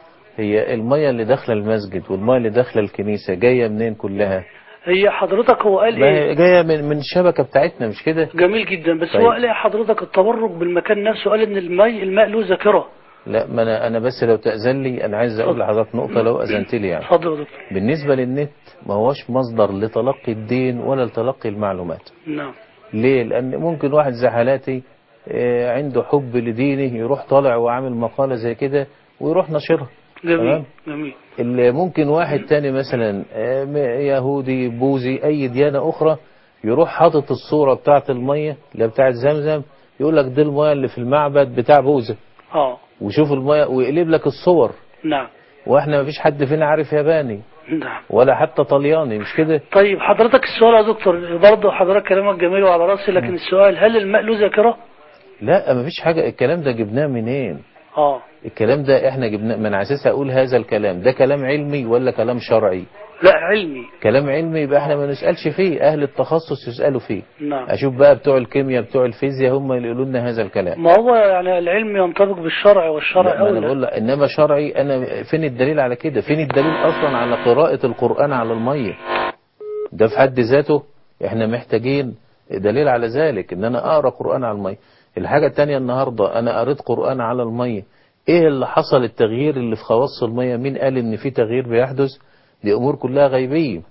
هي المية اللي داخلة المسجد والمية اللي داخلة الكنيسة جاية منين كلها هي حضرتك هو قال ما إيه هي جاية من من الشبكة بتاعتنا مش كده جميل جدا بس طيب. هو قال إيه حضرتك التبرك بالمكان نفسه قال إن الماء الماء له ذاكرة لا ما انا انا بس لو تأذن لي انا عايز اقول اتفضل. لحضرتك نقطة لو اذنت لي يعني اتفضل يا دكتور بالنسبة للنت ما هوش مصدر لتلقي الدين ولا لتلقي المعلومات نعم ليه لان ممكن واحد زي حالاتي آه، عنده حب لدينه يروح طالع وعامل مقالة زي كده ويروح نشرها جميل تمام جميل اللي ممكن واحد تاني مثلا آه، م- يهودي بوذي اي ديانة اخرى يروح حاطط الصورة بتاعت المية اللي بتاعت زمزم يقول لك دي المية اللي في المعبد بتاع بوذا اه وشوف المية ويقلب لك الصور نعم واحنا مفيش حد فينا عارف ياباني نعم ولا حتى طلياني مش كده طيب حضرتك السؤال يا دكتور برضه حضرتك كلامك جميل وعلى راسي لكن السؤال هل الماء له ذاكرة؟ لا مفيش حاجة الكلام ده جبناه منين اه الكلام ده احنا جبناه من على اساس اقول هذا الكلام ده كلام علمي ولا كلام شرعي لا علمي كلام علمي يبقى احنا ما نسألش فيه اهل التخصص يسألوا فيه نعم اشوف بقى بتوع الكيمياء بتوع الفيزياء هم اللي يقولوا لنا هذا الكلام ما هو يعني العلم ينطبق بالشرع والشرع لا ما انا أولى بقول لك انما شرعي انا فين الدليل على كده فين الدليل اصلا على قراءة القرآن على المية ده في حد ذاته احنا محتاجين دليل على ذلك ان انا اقرا قرآن على المية الحاجة التانية النهاردة انا قريت قرآن على المية ايه اللي حصل التغيير اللي في خواص المية مين قال ان في تغيير بيحدث دي امور كلها غيبية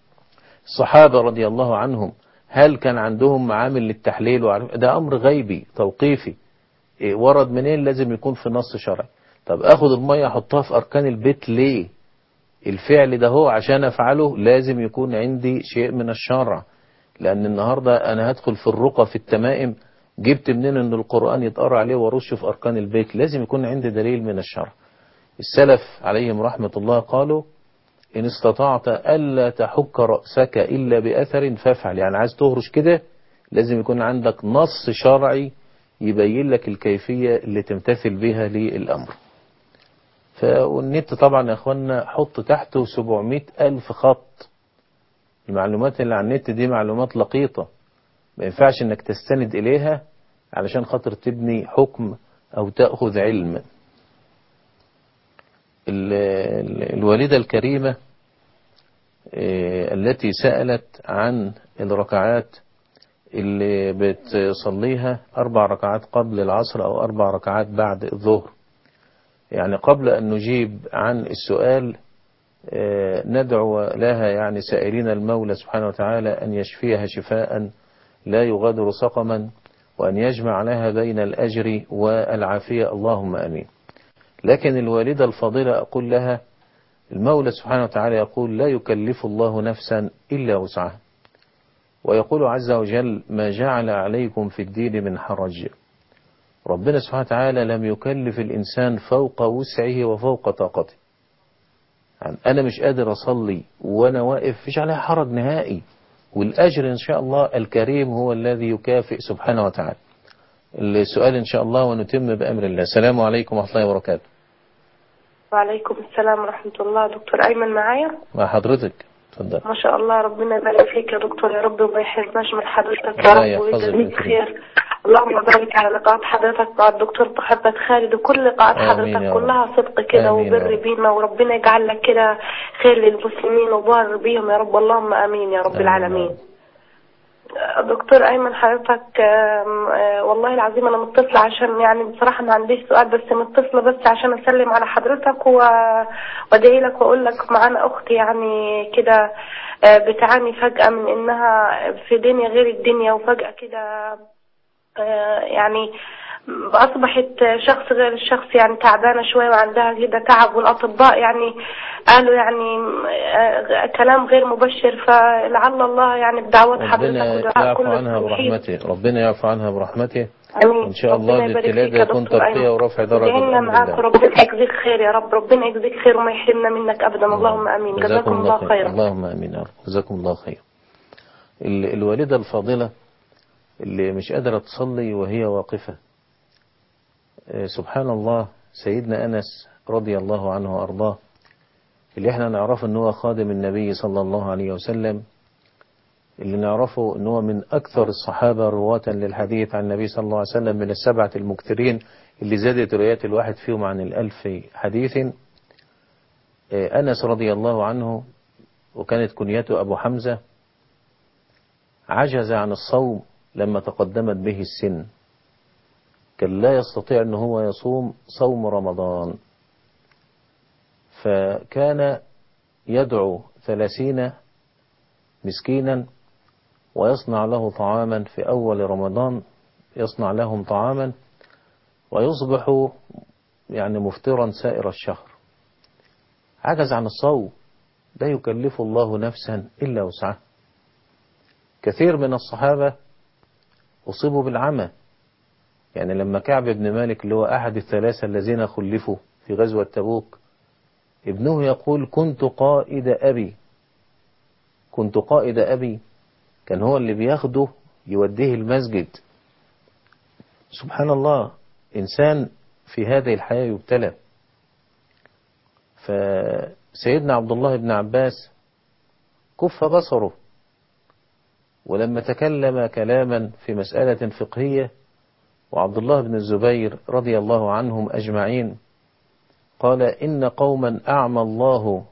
الصحابة رضي الله عنهم هل كان عندهم معامل للتحليل وعارف ده امر غيبي توقيفي إيه ورد منين لازم يكون في نص شرعي طب اخد المية احطها في اركان البيت ليه الفعل ده هو عشان افعله لازم يكون عندي شيء من الشرع لان النهاردة انا هدخل في الرقى في التمائم جبت منين ان القرآن يتقرأ عليه وارشه في اركان البيت لازم يكون عندي دليل من الشرع السلف عليهم رحمة الله قالوا إن استطعت ألا تحك رأسك إلا بأثر فافعل يعني عايز تهرش كده لازم يكون عندك نص شرعي يبين لك الكيفية اللي تمتثل بها للأمر فالنت طبعا يا أخوانا حط تحته 700 ألف خط المعلومات اللي على النت دي معلومات لقيطة ما ينفعش انك تستند إليها علشان خاطر تبني حكم أو تأخذ علم ال- ال- الوالدة الكريمة آه، التي سألت عن الركعات اللي بتصليها أربع ركعات قبل العصر أو أربع ركعات بعد الظهر يعني قبل أن نجيب عن السؤال آه، ندعو لها يعني سائلين المولى سبحانه وتعالى أن يشفيها شفاء لا يغادر سقما وأن يجمع لها بين الأجر والعافية اللهم أمين لكن الوالدة الفاضلة أقول لها المولى سبحانه وتعالى يقول لا يكلف الله نفسا إلا وسعها ويقول عز وجل ما جعل عليكم في الدين من حرج ربنا سبحانه وتعالى لم يكلف الإنسان فوق وسعه وفوق طاقته يعني أنا مش قادر أصلي وأنا واقف فيش عليها حرج نهائي والأجر إن شاء الله الكريم هو الذي يكافئ سبحانه وتعالى السؤال إن شاء الله ونتم بأمر الله السلام عليكم ورحمة الله وبركاته وعليكم السلام ورحمة الله دكتور أيمن معايا مع حضرتك اتفضل ما شاء الله ربنا يبارك فيك يا دكتور يا رب وما يحرمناش من حضرتك الله يا رب يحفظك ويجزيك ويكرمك. خير اللهم بارك على لقاءات حضرتك مع الدكتور محمد خالد وكل لقاءات آمين يا حضرتك رب. كلها صدق كده آمين يا وبر رب. بينا وربنا يجعل لك كده خير للمسلمين وبار بيهم يا رب اللهم امين يا رب آمين يا العالمين رب. دكتور ايمن حضرتك آم، آه، والله العظيم انا متصله عشان يعني بصراحه ما عنديش سؤال بس متصله بس عشان اسلم على حضرتك و- وادعي لك واقول لك معانا اختي يعني كده آه، بتعاني فجاه من انها في دنيا غير الدنيا وفجاه كده آه، يعني أصبحت شخص غير الشخص يعني تعبانة شوية وعندها كده تعب والأطباء يعني قالوا يعني آه، كلام غير مبشر فلعل الله يعني بدعوات حضرتك ربنا ودعاء يعفو كل عنها التوحيد برحمته ربنا يعفو عنها برحمته امين ان شاء الله ربنا يبارك الابتلاء فيك ده يا يكون دكتور ترقية أيمن. ورفع درجة ادعينا بأمر معاك الله ربنا يجزيك خير يا رب ربنا يجزيك خير وما يحرمنا منك ابدا اللهم امين جزاكم الله خيرا اللهم امين يا رب جزاكم الله خير ال- الوالدة الفاضلة اللي مش قادرة تصلي وهي واقفة آه، سبحان الله سيدنا أنس رضي الله عنه وأرضاه اللي احنا نعرفه ان هو خادم النبي صلى الله عليه وسلم اللي نعرفه ان هو من أكثر الصحابة رواة للحديث عن النبي صلى الله عليه وسلم من السبعة المكثرين اللي زادت روايات الواحد فيهم عن الألف حديث آه، أنس رضي الله عنه وكانت كنيته أبو حمزة عجز عن الصوم لما تقدمت به السن كان لا يستطيع أن هو يصوم صوم رمضان فكان يدعو ثلاثين مسكينا ويصنع له طعاما في أول رمضان يصنع لهم طعاما ويصبح يعني مفطرا سائر الشهر عجز عن الصوم لا يكلف الله نفسا إلا وسعها كثير من الصحابة أصيبوا بالعمى يعني لما كعب بن مالك اللي هو أحد الثلاثة الذين خلفوا في غزوة تبوك ابنه يقول كنت قائد أبي كنت قائد أبي كان هو اللي بياخده يوديه المسجد سبحان الله إنسان في هذه الحياة يبتلى فسيدنا عبد الله بن عباس كف بصره ولما تكلم كلاما في مسألة فقهية وعبد الله بن الزبير رضي الله عنهم أجمعين قال إن قوما أعمى الله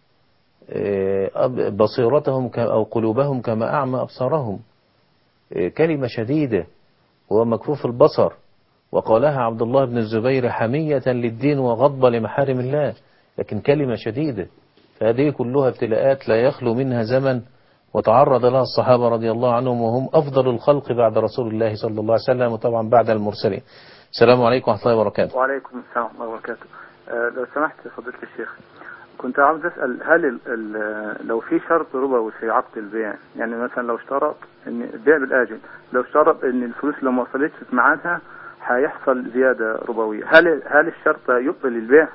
بصيرتهم أو قلوبهم كما أعمى أبصارهم كلمة شديدة وهو مكفوف البصر وقالها عبد الله بن الزبير حمية للدين وغضب لمحارم الله لكن كلمة شديدة فهذه كلها ابتلاءات لا يخلو منها زمن وتعرض لها الصحابة رضي الله عنهم وهم أفضل الخلق بعد رسول الله صلى الله عليه وسلم وطبعا بعد المرسلين السلام عليكم ورحمة الله وبركاته وعليكم السلام ورحمة الله وبركاته آه، لو سمحت فضيلة الشيخ كنت عاوز أسأل هل ال ال لو في شرط ربوي في عقد البيع يعني مثلا لو اشترط ان البيع بالآجل لو اشترط ان الفلوس لو ما وصلتش في ميعادها هيحصل زيادة ربوية هل هل الشرط يبطل البيع؟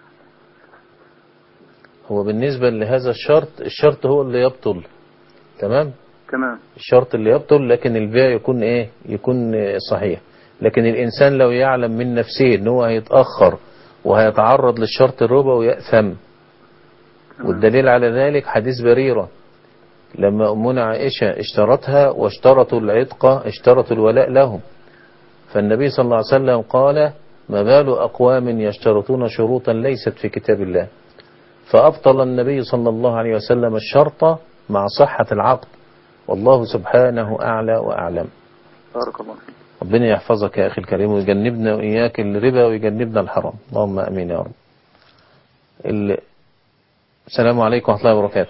هو بالنسبة لهذا الشرط الشرط هو اللي يبطل تمام تمام الشرط اللي يبطل لكن البيع يكون ايه يكون صحيح لكن الانسان لو يعلم من نفسه ان هو هيتأخر وهيتعرض للشرط الربوي يأثم والدليل على ذلك حديث بريرة لما أمنا عائشة اشترتها واشترطوا العتق اشترطوا الولاء لهم فالنبي صلى الله عليه وسلم قال ما بال أقوام يشترطون شروطا ليست في كتاب الله فأبطل النبي صلى الله عليه وسلم الشرط مع صحة العقد والله سبحانه أعلى وأعلم بارك الله فيك ربنا يحفظك يا أخي الكريم ويجنبنا وإياك الربا ويجنبنا الحرام اللهم أمين يا رب ال... السلام عليكم ورحمة الله وبركاته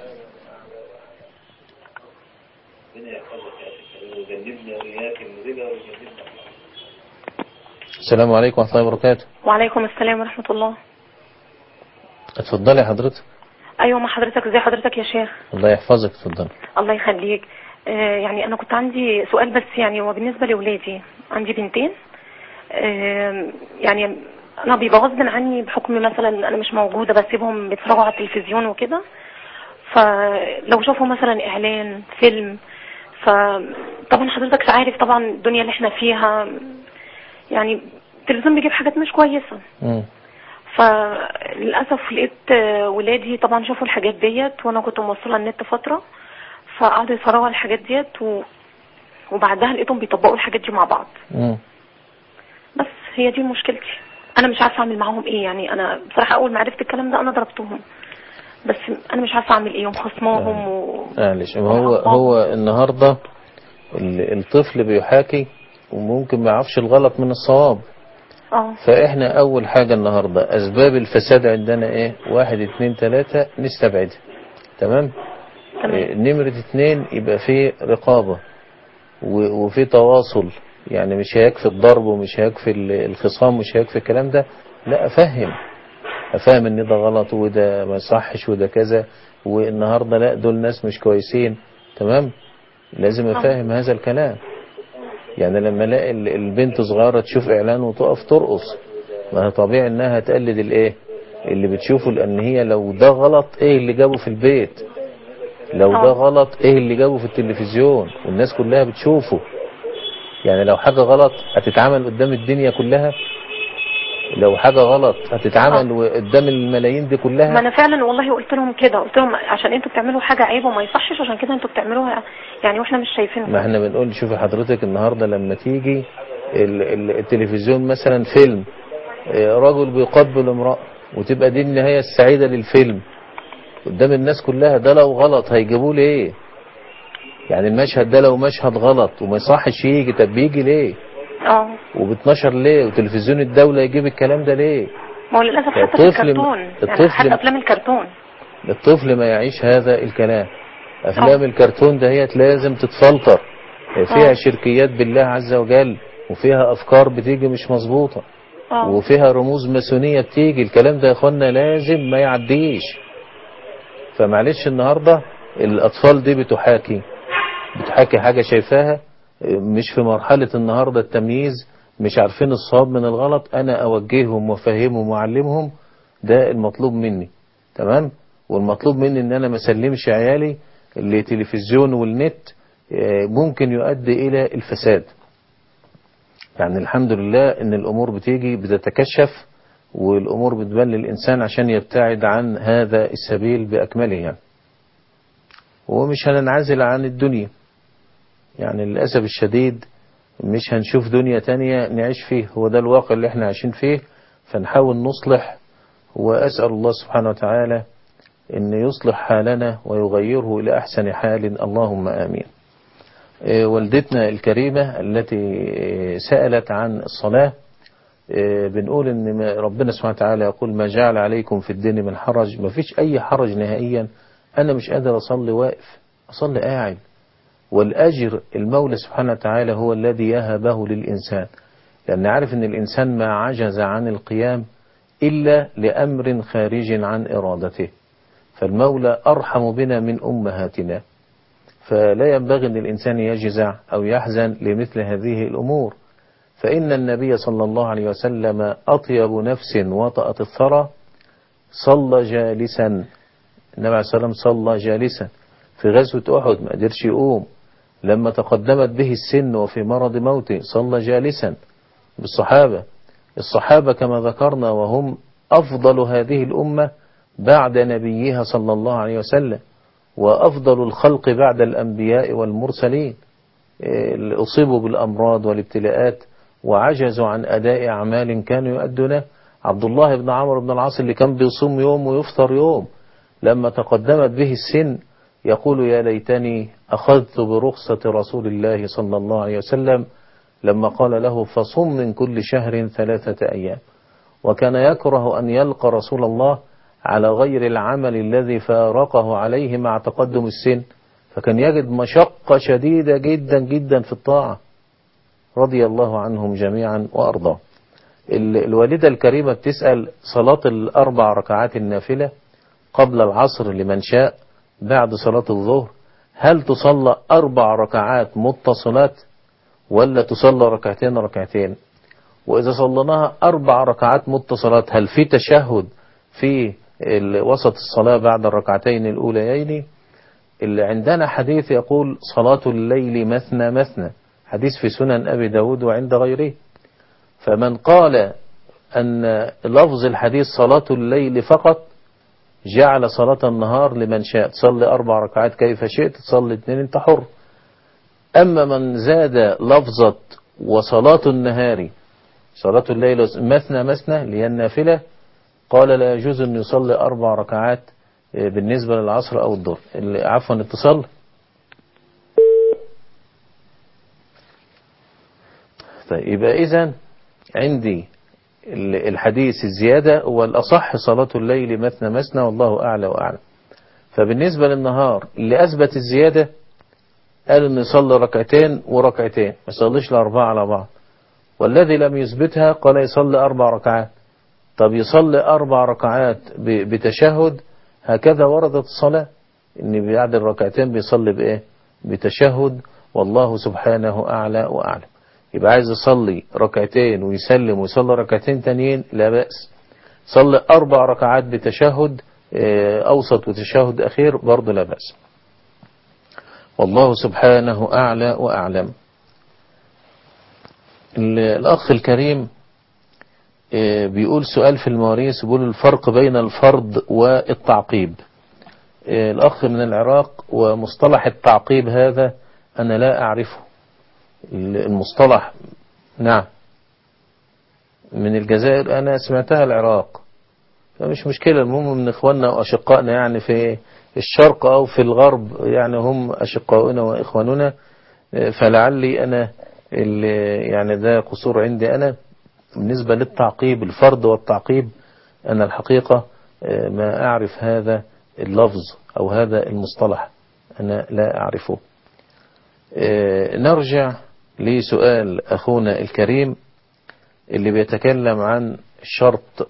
السلام عليكم ورحمة الله وبركاته وعليكم السلام ورحمة الله اتفضلي حضرتك أيوة ما حضرتك ازي حضرتك يا شيخ الله يحفظك اتفضلي الله يخليك آه يعني أنا كنت عندي سؤال بس يعني هو بالنسبة لأولادي عندي بنتين آه يعني أنا بيبقى غصب عني بحكم مثلا أنا مش موجودة بسيبهم بيتفرجوا على التلفزيون وكده فلو شافوا مثلا إعلان فيلم فطبعا حضرتك عارف طبعا الدنيا اللي احنا فيها يعني التلفزيون بيجيب حاجات مش كويسة مم. فللأسف لقيت آه، ولادي طبعا شافوا الحاجات ديت وأنا كنت موصلة النت فترة فقعدوا يتفرجوا على الحاجات ديت و... وبعدها لقيتهم بيطبقوا الحاجات دي مع بعض مم. بس هي دي مشكلتي أنا مش عارفة أعمل معاهم إيه يعني أنا بصراحة أول ما عرفت الكلام ده أنا ضربتهم بس أنا مش عارفة أعمل إيه ومخصماهم و... معلش ما هو هو النهاردة ال- الطفل بيحاكي وممكن ما يعرفش الغلط من الصواب اه فاحنا اول حاجة النهاردة اسباب الفساد عندنا ايه واحد اتنين تلاتة نستبعدها تمام إيه، نمرة اتنين يبقى في رقابة و- وفي تواصل يعني مش هيكفي الضرب ومش هيكفي ال- الخصام مش هيكفي الكلام ده لا افهم افهم ان ده غلط وده ما يصحش وده كذا والنهارده لا دول ناس مش كويسين تمام لازم افهم هذا الكلام يعني لما الاقي ال- البنت صغيره تشوف اعلان وتقف ترقص ما هي طبيعي انها تقلد الايه اللي بتشوفه لان هي لو ده غلط ايه اللي جابه في البيت لو ده غلط ايه اللي جابه في التلفزيون والناس كلها بتشوفه يعني لو حاجة غلط هتتعمل قدام الدنيا كلها لو حاجة غلط هتتعمل قدام الملايين دي ما كلها انا فعلا والله قلت لهم كده قلت لهم عشان انتوا بتعملوا حاجه عيب وما يصحش عشان كده انتوا بتعملوها يعني واحنا مش شايفينها ما احنا بنقول شوفي حضرتك النهاردة لما تيجي ال- ال- التلفزيون مثلا فيلم اه، رجل بيقبل امرأة وتبقى دي النهاية السعيدة للفيلم قدام الناس كلها ده لو غلط هيجيبوه ليه يعني المشهد ده لو مشهد غلط وما يصحش يجي طب بيجي ليه اه وبتنشر ليه وتلفزيون الدولة يجيب الكلام ده ليه ما هو للاسف حتى في الطفل- الكرتون يعني الطفل- حتى افلام الكرتون الطفل ما يعيش هذا الكلام افلام الكرتون دهيت لازم تتفلتر فيها آه. شركيات بالله عز وجل وفيها افكار بتيجي مش مظبوطه اه وفيها رموز ماسونيه بتيجي الكلام ده يا اخوانا لازم ما يعديش فمعلش النهارده الاطفال دي بتحاكي بتحاكي حاجه شايفاها مش في مرحله النهارده التمييز مش عارفين الصواب من الغلط انا اوجههم وافهمهم واعلمهم ده المطلوب مني تمام والمطلوب مني ان انا ما اسلمش عيالي لتلفزيون والنت آه، ممكن يؤدي الى الفساد يعني الحمد لله ان الامور بتيجي بتتكشف والامور بتبان للانسان عشان يبتعد عن هذا السبيل باكمله يعني ومش هننعزل عن الدنيا يعني للاسف الشديد مش هنشوف دنيا تانية نعيش فيه هو ده الواقع اللي احنا عايشين فيه فنحاول نصلح وأسأل الله سبحانه وتعالى أن يصلح حالنا ويغيره إلى أحسن حال اللهم آمين آه، والدتنا الكريمة التي آه، سألت عن الصلاة آه، بنقول ان ما- ربنا سبحانه وتعالى يقول ما جعل عليكم في الدين من حرج ما فيش اي حرج نهائيا انا مش قادر اصلي واقف اصلي قاعد والاجر المولى سبحانه وتعالى هو الذي يهبه للانسان لان عارف ان الانسان ما عجز عن القيام الا لامر خارج عن ارادته فالمولى ارحم بنا من امهاتنا فلا ينبغي ان الانسان يجزع او يحزن لمثل هذه الامور فإن النبي صلى الله عليه وسلم أطيب نفس وطأت الثرى صلى جالسا النبي عليه الصلاة والسلام صلى جالسا في غزوة أحد ما قدرش يقوم لما تقدمت به السن وفي مرض موته صلى جالسا بالصحابة الصحابة كما ذكرنا وهم أفضل هذه الأمة بعد نبيها صلى الله عليه وسلم وأفضل الخلق بعد الأنبياء والمرسلين اللي أصيبوا بالأمراض والابتلاءات وعجزوا عن أداء أعمال كانوا يؤدونه عبد الله بن عمرو بن العاص اللي كان بيصوم يوم ويفطر يوم لما تقدمت به السن يقول يا ليتني أخذت برخصة رسول الله صلى الله عليه وسلم لما قال له فصم من كل شهر ثلاثة أيام وكان يكره أن يلقى رسول الله على غير العمل الذي فارقه عليه مع تقدم السن فكان يجد مشقة شديدة جدا جدا في الطاعة رضي الله عنهم جميعا وأرضاه ال- الوالدة الكريمة بتسأل صلاة الأربع ركعات النافلة قبل العصر لمن شاء بعد صلاة الظهر هل تصلى أربع ركعات متصلات ولا تصلى ركعتين ركعتين وإذا صليناها أربع ركعات متصلات هل في تشهد في ال- وسط الصلاة بعد الركعتين الأوليين اللي عندنا حديث يقول صلاة الليل مثنى مثنى حديث في سنن أبي داود وعند غيره فمن قال أن لفظ الحديث صلاة الليل فقط جعل صلاة النهار لمن شاء تصلي أربع ركعات كيف شئت تصلي اثنين انت حر أما من زاد لفظة وصلاة النهار صلاة الليل مثنى مثنى اللي هي النافلة قال لا يجوز أن يصلي أربع ركعات بالنسبة للعصر أو الظهر اللي- عفوا اتصال طيب يبقى إذا عندي ال- الحديث الزيادة هو الأصح صلاة الليل مثنى مثنى والله أعلى وأعلم فبالنسبة للنهار اللي أثبت الزيادة قال انه يصلي ركعتين وركعتين ما يصليش الاربعه على بعض والذي لم يثبتها قال يصلي اربع ركعات طب يصلي اربع ركعات ب- بتشهد هكذا وردت الصلاه ان بعد الركعتين بيصلي بايه بتشهد والله سبحانه اعلى واعلم يبقى عايز يصلي ركعتين ويسلم ويصلي ركعتين تانيين لا بأس صلي أربع ركعات بتشهد آه، أوسط وتشهد أخير برضه لا بأس والله سبحانه أعلى وأعلم ال- الأخ الكريم آه، بيقول سؤال في المواريث بيقول الفرق بين الفرض والتعقيب آه، الأخ من العراق ومصطلح التعقيب هذا أنا لا أعرفه المصطلح نعم من الجزائر أنا سمعتها العراق فمش مشكلة المهم من إخواننا وأشقائنا يعني في الشرق أو في الغرب يعني هم أشقاؤنا وإخواننا فلعلي أنا اللي يعني ده قصور عندي أنا بالنسبة للتعقيب الفرد والتعقيب أنا الحقيقة ما أعرف هذا اللفظ أو هذا المصطلح أنا لا أعرفه نرجع لسؤال أخونا الكريم اللي بيتكلم عن الشرط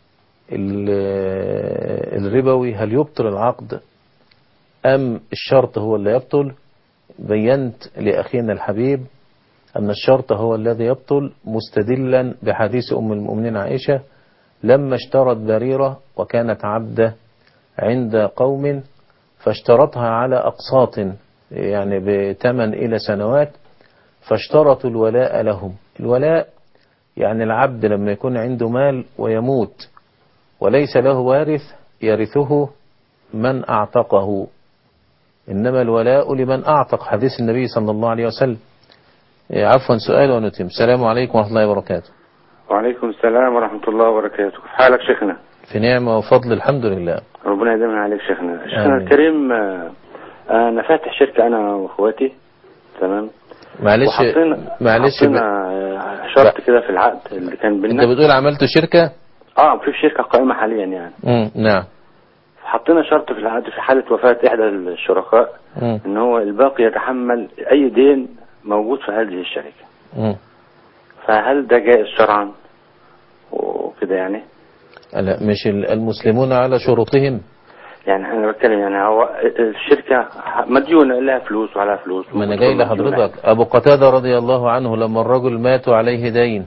الربوي هل يبطل العقد أم الشرط هو اللي يبطل بينت لأخينا الحبيب أن الشرط هو الذي يبطل مستدلا بحديث أم المؤمنين عائشة لما اشترت بريرة وكانت عبدة عند قوم فاشترطها على أقساط يعني بثمن إلى سنوات فاشترطوا الولاء لهم الولاء يعني العبد لما يكون عنده مال ويموت وليس له وارث يرثه من أعتقه إنما الولاء لمن أعتق حديث النبي صلى الله عليه وسلم عفوا سؤال ونتم السلام عليكم ورحمة الله وبركاته وعليكم السلام ورحمة الله وبركاته في حالك شيخنا في نعمة وفضل الحمد لله ربنا يديمها عليك شيخنا شيخنا آمين. الكريم آه، أنا فاتح شركة أنا وأخواتي تمام معلش وحطينا معلش حطينا آه، شرط كده في العقد اللي كان انت بينا بتقول عملت شركة اه في شركة قائمة حاليا يعني مم. نعم حطينا شرط في العقد في حالة وفاة إحدى الشركاء مم. إن هو الباقي يتحمل أي دين موجود في هذه الشركة مم. فهل ده جائز شرعا وكده يعني لا مش ال- المسلمون على شروطهم يعني انا بتكلم يعني هو الشركه مديونه لها فلوس وعليها فلوس ما انا جاي لحضرتك ابو قتادة رضي الله عنه لما الرجل مات عليه دين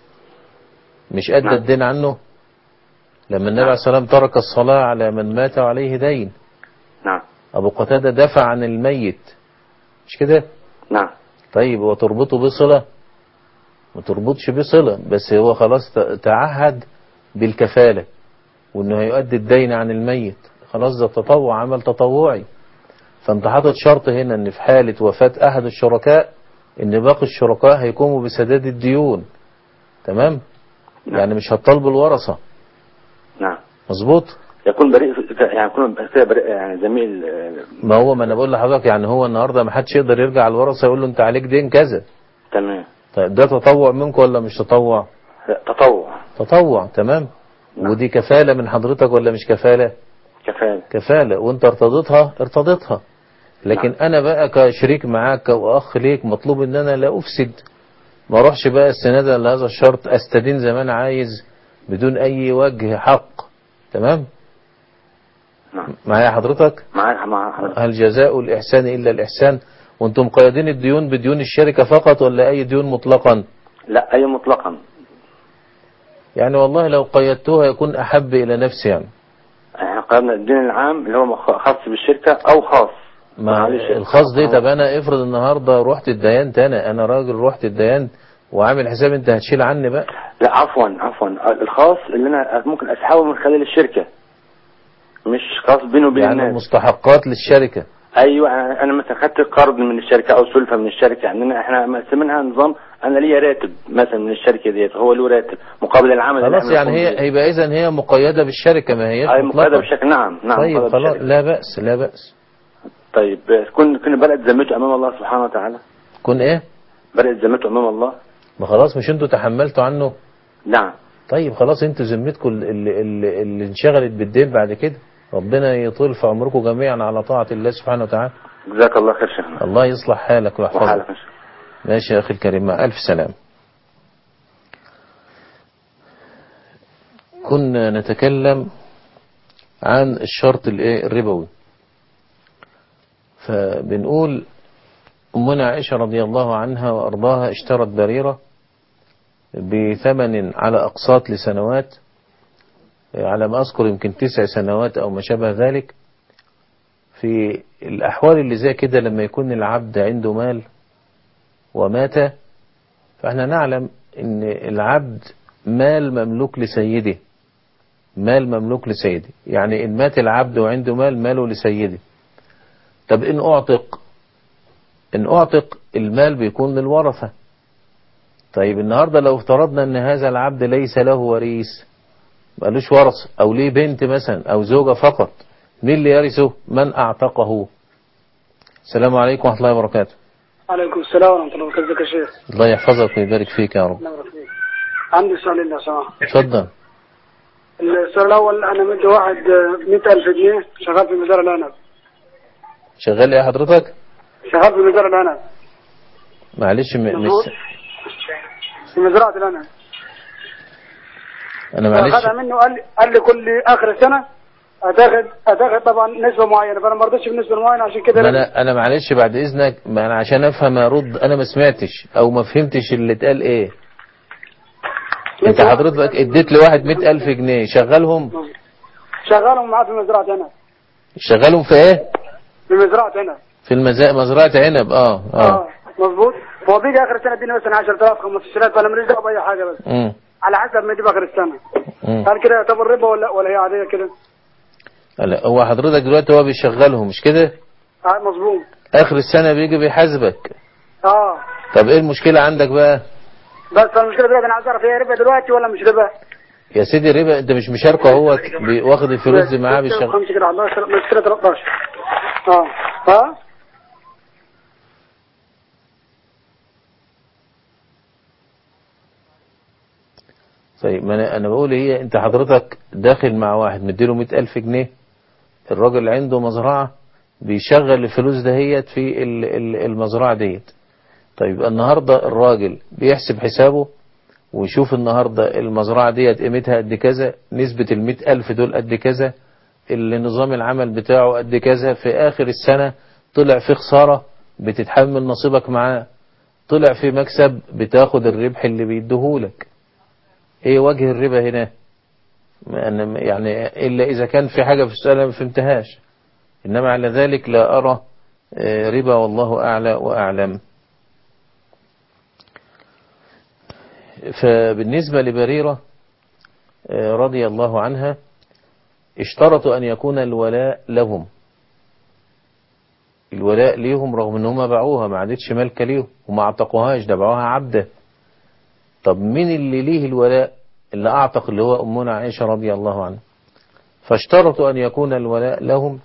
مش ادى نعم. الدين عنه لما النبي عليه الصلاة والسلام ترك الصلاة على من مات عليه دين نعم ابو قتادة دفع عن الميت مش كده نعم طيب وتربطه بصلة ما تربطش بصلة بس هو خلاص ت- تعهد بالكفالة وانه هيؤدي الدين عن الميت خلاص ده تطوع عمل تطوعي فانت حاطط شرط هنا ان في حالة وفاة احد الشركاء ان باقي الشركاء هيقوموا بسداد الديون تمام يعني مش هتطالب الورثة نعم مظبوط يكون بريء يعني يكون كده بريء يعني زميل آه، ما هو ما انا بقول لحضرتك يعني هو النهارده ما حدش يقدر يرجع على الورثة يقول له انت عليك دين كذا تمام طيب ده تطوع منكم ولا مش تطوع لا، تطوع تطوع تمام ودي كفالة من حضرتك ولا مش كفالة كفاله كفالة وانت ارتضيتها ارتضيتها لكن انا بقى كشريك معاك واخ ليك مطلوب ان انا لا افسد ما اروحش بقى استنادا لهذا الشرط استدين زي ما انا عايز بدون اي وجه حق تمام نعم معايا حضرتك معاك مع حضرتك هل جزاء الاحسان الا الاحسان وانتم مقيدين الديون بديون الشركة فقط ولا اي ديون مطلقا لا اي مطلقا يعني والله لو قيدتوها يكون احب الى نفسي يعني احنا قيمنا الدين العام اللي هو خاص بالشركه او خاص ما معلش. الخاص دي طب انا افرض النهارده رحت اتدينت انا انا راجل رحت اتدينت وعامل حساب انت هتشيل عني بقى لا عفوا عفوا الخاص اللي انا ممكن اسحبه من خلال الشركه مش خاص بيني وبين يعني الناس مستحقات للشركة ايوه انا أنا مثلا خدت قرض من الشركه او سلفه من الشركه يعني أنا- احنا مقسمينها نظام انا ليا راتب مثلا من الشركه ديت هو له راتب مقابل العمل اللي خلاص احنا يعني بنقوم هي بيه. هيبقى اذا هي مقيدة بالشركة ما هيش اي مطلقة. مقيده بشكل نعم نعم طيب مقيدة خلاص بالشركة. لا بأس لا بأس طيب كن كن بدات ذمته امام الله سبحانه وتعالى كن ايه بدات ذمته امام الله ما خلاص مش انتوا تحملتوا عنه نعم طيب خلاص انتوا ذمتكم اللي, اللي, اللي انشغلت بالدين بعد كده ربنا يطول في عمركم جميعا على طاعة الله سبحانه وتعالى جزاك الله خير شيخنا الله يصلح حالك ويحفظك وحالك إن شاء الله. ماشي يا أخي الكريم مع ألف سلام كنا نتكلم عن الشرط الإيه؟ الربوي فبنقول أمنا عائشة رضي الله عنها وأرضاها اشترت بريرة بثمن على أقساط لسنوات على ما أذكر يمكن تسع سنوات أو ما شابه ذلك في الأحوال اللي زي كده لما يكون العبد عنده مال ومات فاحنا نعلم ان العبد مال مملوك لسيده مال مملوك لسيده يعني ان مات العبد وعنده مال ماله لسيده طب ان اعتق ان اعتق المال بيكون للورثة طيب النهاردة لو افترضنا ان هذا العبد ليس له وريث مالوش ورث او ليه بنت مثلا او زوجة فقط مين اللي يرثه من اعتقه السلام عليكم ورحمة الله وبركاته عليكم السلام ورحمة الله وبركاته ازيك يا شيخ الله يحفظك ويبارك فيك يا رب الله يبارك فيك. عندي سؤالين لو سمحت اتفضل السؤال الأول أنا مدي واحد مئة ألف جنيه شغال في مزارع العنب شغال ايه حضرتك شغال في مزارع العنب معلش م... مظبوط. مش في مزرعة العنب انا معلش أخذها منه قال لي قال لي كل آخر السنة هتاخد هتاخد طبعا نسبة معينة فأنا ما رضيتش بنسبة معينة عشان كده ما انا انا معلش بعد اذنك ما انا عشان افهم ارد انا ما سمعتش او ما فهمتش اللي اتقال ايه انت حضرتك اديت لواحد مئة الف جنيه شغلهم شغالهم معاه في مزرعة عنب شغلهم في ايه في مزرعة عنب في المزا... مزرعة عنب اه اه اه مظبوط هو بيجي آخر السنة اديني مثلا 10000 15000 فأنا ماليش دعوة بأي حاجة بس مم. على حسب ما يجيب آخر السنة مم. هل كده يعتبر ربا ولا ولا هي عادية كده؟ لا هو حضرتك دلوقتي هو بيشغلهم مش كده اه مظبوط اخر السنة بيجي بيحاسبك اه طب ايه المشكلة عندك بقى بس المشكلة دلوقتي أنا عايز أعرف هي ربا دلوقتي ولا مش ربا؟ يا سيدي ربا انت مش مشاركه هو بي- واخد الفلوس دي معاه بيشغل خمسة كده 11 مش كده 13 اه اه طيب ما انا انا بقول هي انت حضرتك داخل مع واحد مديله مئة الف جنيه الراجل عنده مزرعة بيشغل الفلوس دهيت في ال- ال- المزرعة ديت طيب النهاردة الراجل بيحسب حسابه ويشوف النهاردة المزرعة ديت قيمتها قد كذا نسبة المئة ألف دول قد كذا النظام العمل بتاعه قد كذا في آخر السنة طلع في خسارة بتتحمل نصيبك معاه طلع في مكسب بتاخد الربح اللي بيديهولك ايه وجه الربا هنا ما أنا يعني إلا إذا كان في حاجة في السؤال أنا ما فهمتهاش إنما على ذلك لا أرى آه، ربا والله أعلى وأعلم فبالنسبة لبريرة آه، رضي الله عنها اشترطوا أن يكون الولاء لهم الولاء ليهم رغم ان هم باعوها ما عادتش مالكة ليهم وما اعتقوهاش ده باعوها عبدة طب مين اللي ليه الولاء اللي اعتق اللي هو امنا عائشة رضي الله عنها فاشترطوا ان يكون الولاء لهم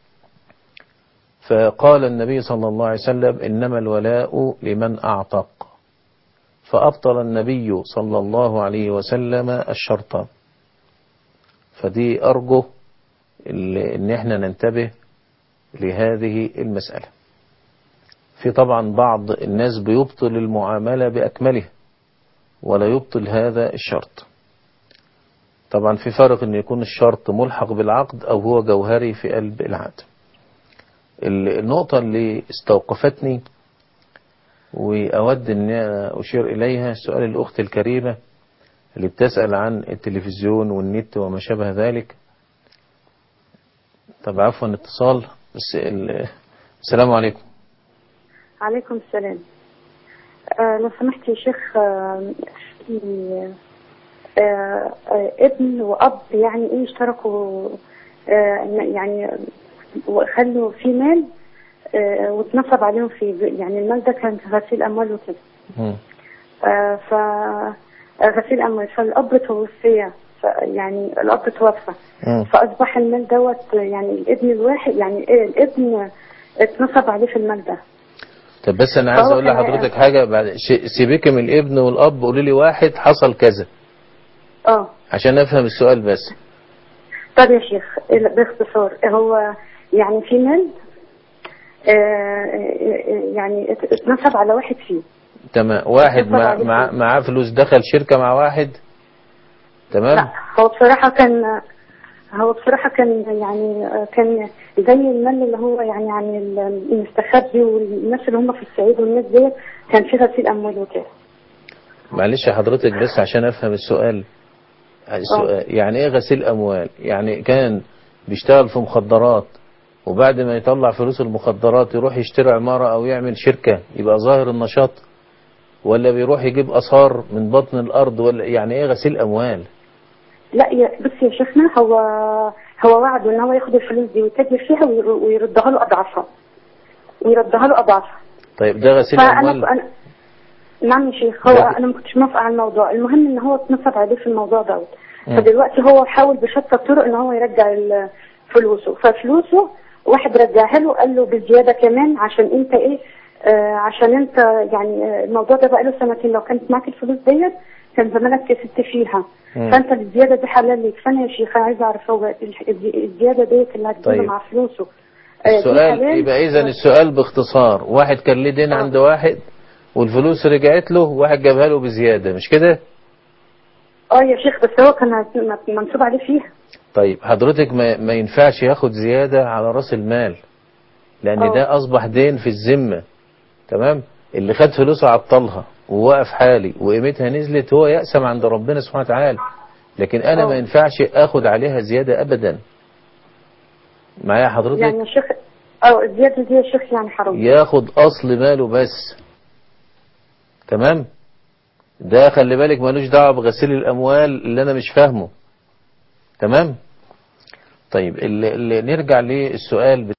فقال النبي صلى الله عليه وسلم انما الولاء لمن اعتق فابطل النبي صلى الله عليه وسلم الشرط فدي ارجو اللي- ان احنا ننتبه لهذه المسألة في طبعا بعض الناس بيبطل المعاملة بأكملها ولا يبطل هذا الشرط طبعا في فرق ان يكون الشرط ملحق بالعقد او هو جوهري في قلب العقد ال- النقطة اللي استوقفتني وأود أن أشير إليها سؤال الأخت الكريمة اللي بتسأل عن التلفزيون والنت وما شابه ذلك طب عفوا اتصال بس ال- السلام عليكم عليكم السلام آه لو سمحت يا شيخ آه في آه آه ابن وأب يعني إيه اشتركوا آه يعني وخلوا في مال آه واتنصب عليهم في يعني المال ده كان غسيل أموال وكده مم. آه ف غسيل أموال فالأب توفي ف- يعني الأب توفى مم. فأصبح المال دوت يعني الابن الواحد يعني إيه الابن اتنصب عليه في المال ده طب بس انا عايز فهو اقول كان- لحضرتك حاجة بعد ش- سيبك من الابن والاب قولي لي واحد حصل كذا اه عشان افهم السؤال بس طب يا شيخ ال- باختصار هو يعني في مال آه، آه، يعني ات- اتنصب على واحد فيه تمام واحد اتفضل مع عليك. مع معاه فلوس دخل شركة مع واحد تمام لا هو بصراحة كان هو بصراحة كان يعني آه، كان زي المال اللي هو يعني عن ال- المستخبي والناس اللي هم في الصعيد والناس ديت كان في غسيل أموال وكده معلش حضرتك بس عشان افهم السؤال السؤال يعني ايه غسيل اموال يعني كان بيشتغل في مخدرات وبعد ما يطلع فلوس المخدرات يروح يشتري عمارة او يعمل شركة يبقى ظاهر النشاط ولا بيروح يجيب اثار من بطن الارض ولا يعني ايه غسيل اموال لا يا بص يا شيخنا هو هو وعده ان هو ياخد الفلوس دي ويتاجر فيها وير- ويردها له اضعافها ويردها له اضعافها طيب ده غسيل فانا اموال انا نعم يا شيخ هو ده- انا ما كنتش موافقه على الموضوع المهم ان هو اتنصب عليه في الموضوع دوت مم. فدلوقتي هو حاول بشتى الطرق ان هو يرجع ال- فلوسه ففلوسه واحد رجعها له قال له بالزياده كمان عشان انت ايه آه عشان انت يعني آه، الموضوع ده بقى له سنتين لو كانت معاك الفلوس ديت كان زمانك كسبت فيها مم. فانت الزياده دي حلال ليك فانا يا شيخ انا عايزه اعرف هو الح- الزي- الزياده ديت اللي هتجيبها طيب. مع فلوسه آه، دي السؤال حلال؟ يبقى اذا السؤال باختصار واحد كان ليه دين عند واحد والفلوس رجعت له واحد جابها له بزيادة مش كده اه يا شيخ بس هو كان هت- منصوب عليه فيها طيب حضرتك ما, ما ينفعش ياخد زيادة على راس المال لان أه. ده اصبح دين في الذمة تمام اللي خد فلوسه عطلها ووقف حالي وقيمتها نزلت هو يأسم عند ربنا سبحانه وتعالى لكن انا أه. ما ينفعش اخد عليها زيادة ابدا معايا حضرتك يعني يا شيخ اه الزياده دي يا شيخ يعني حرام ياخد اصل ماله بس تمام ده خلي بالك ملوش دعوه بغسيل الاموال اللي انا مش فاهمه تمام طيب اللي اللي نرجع للسؤال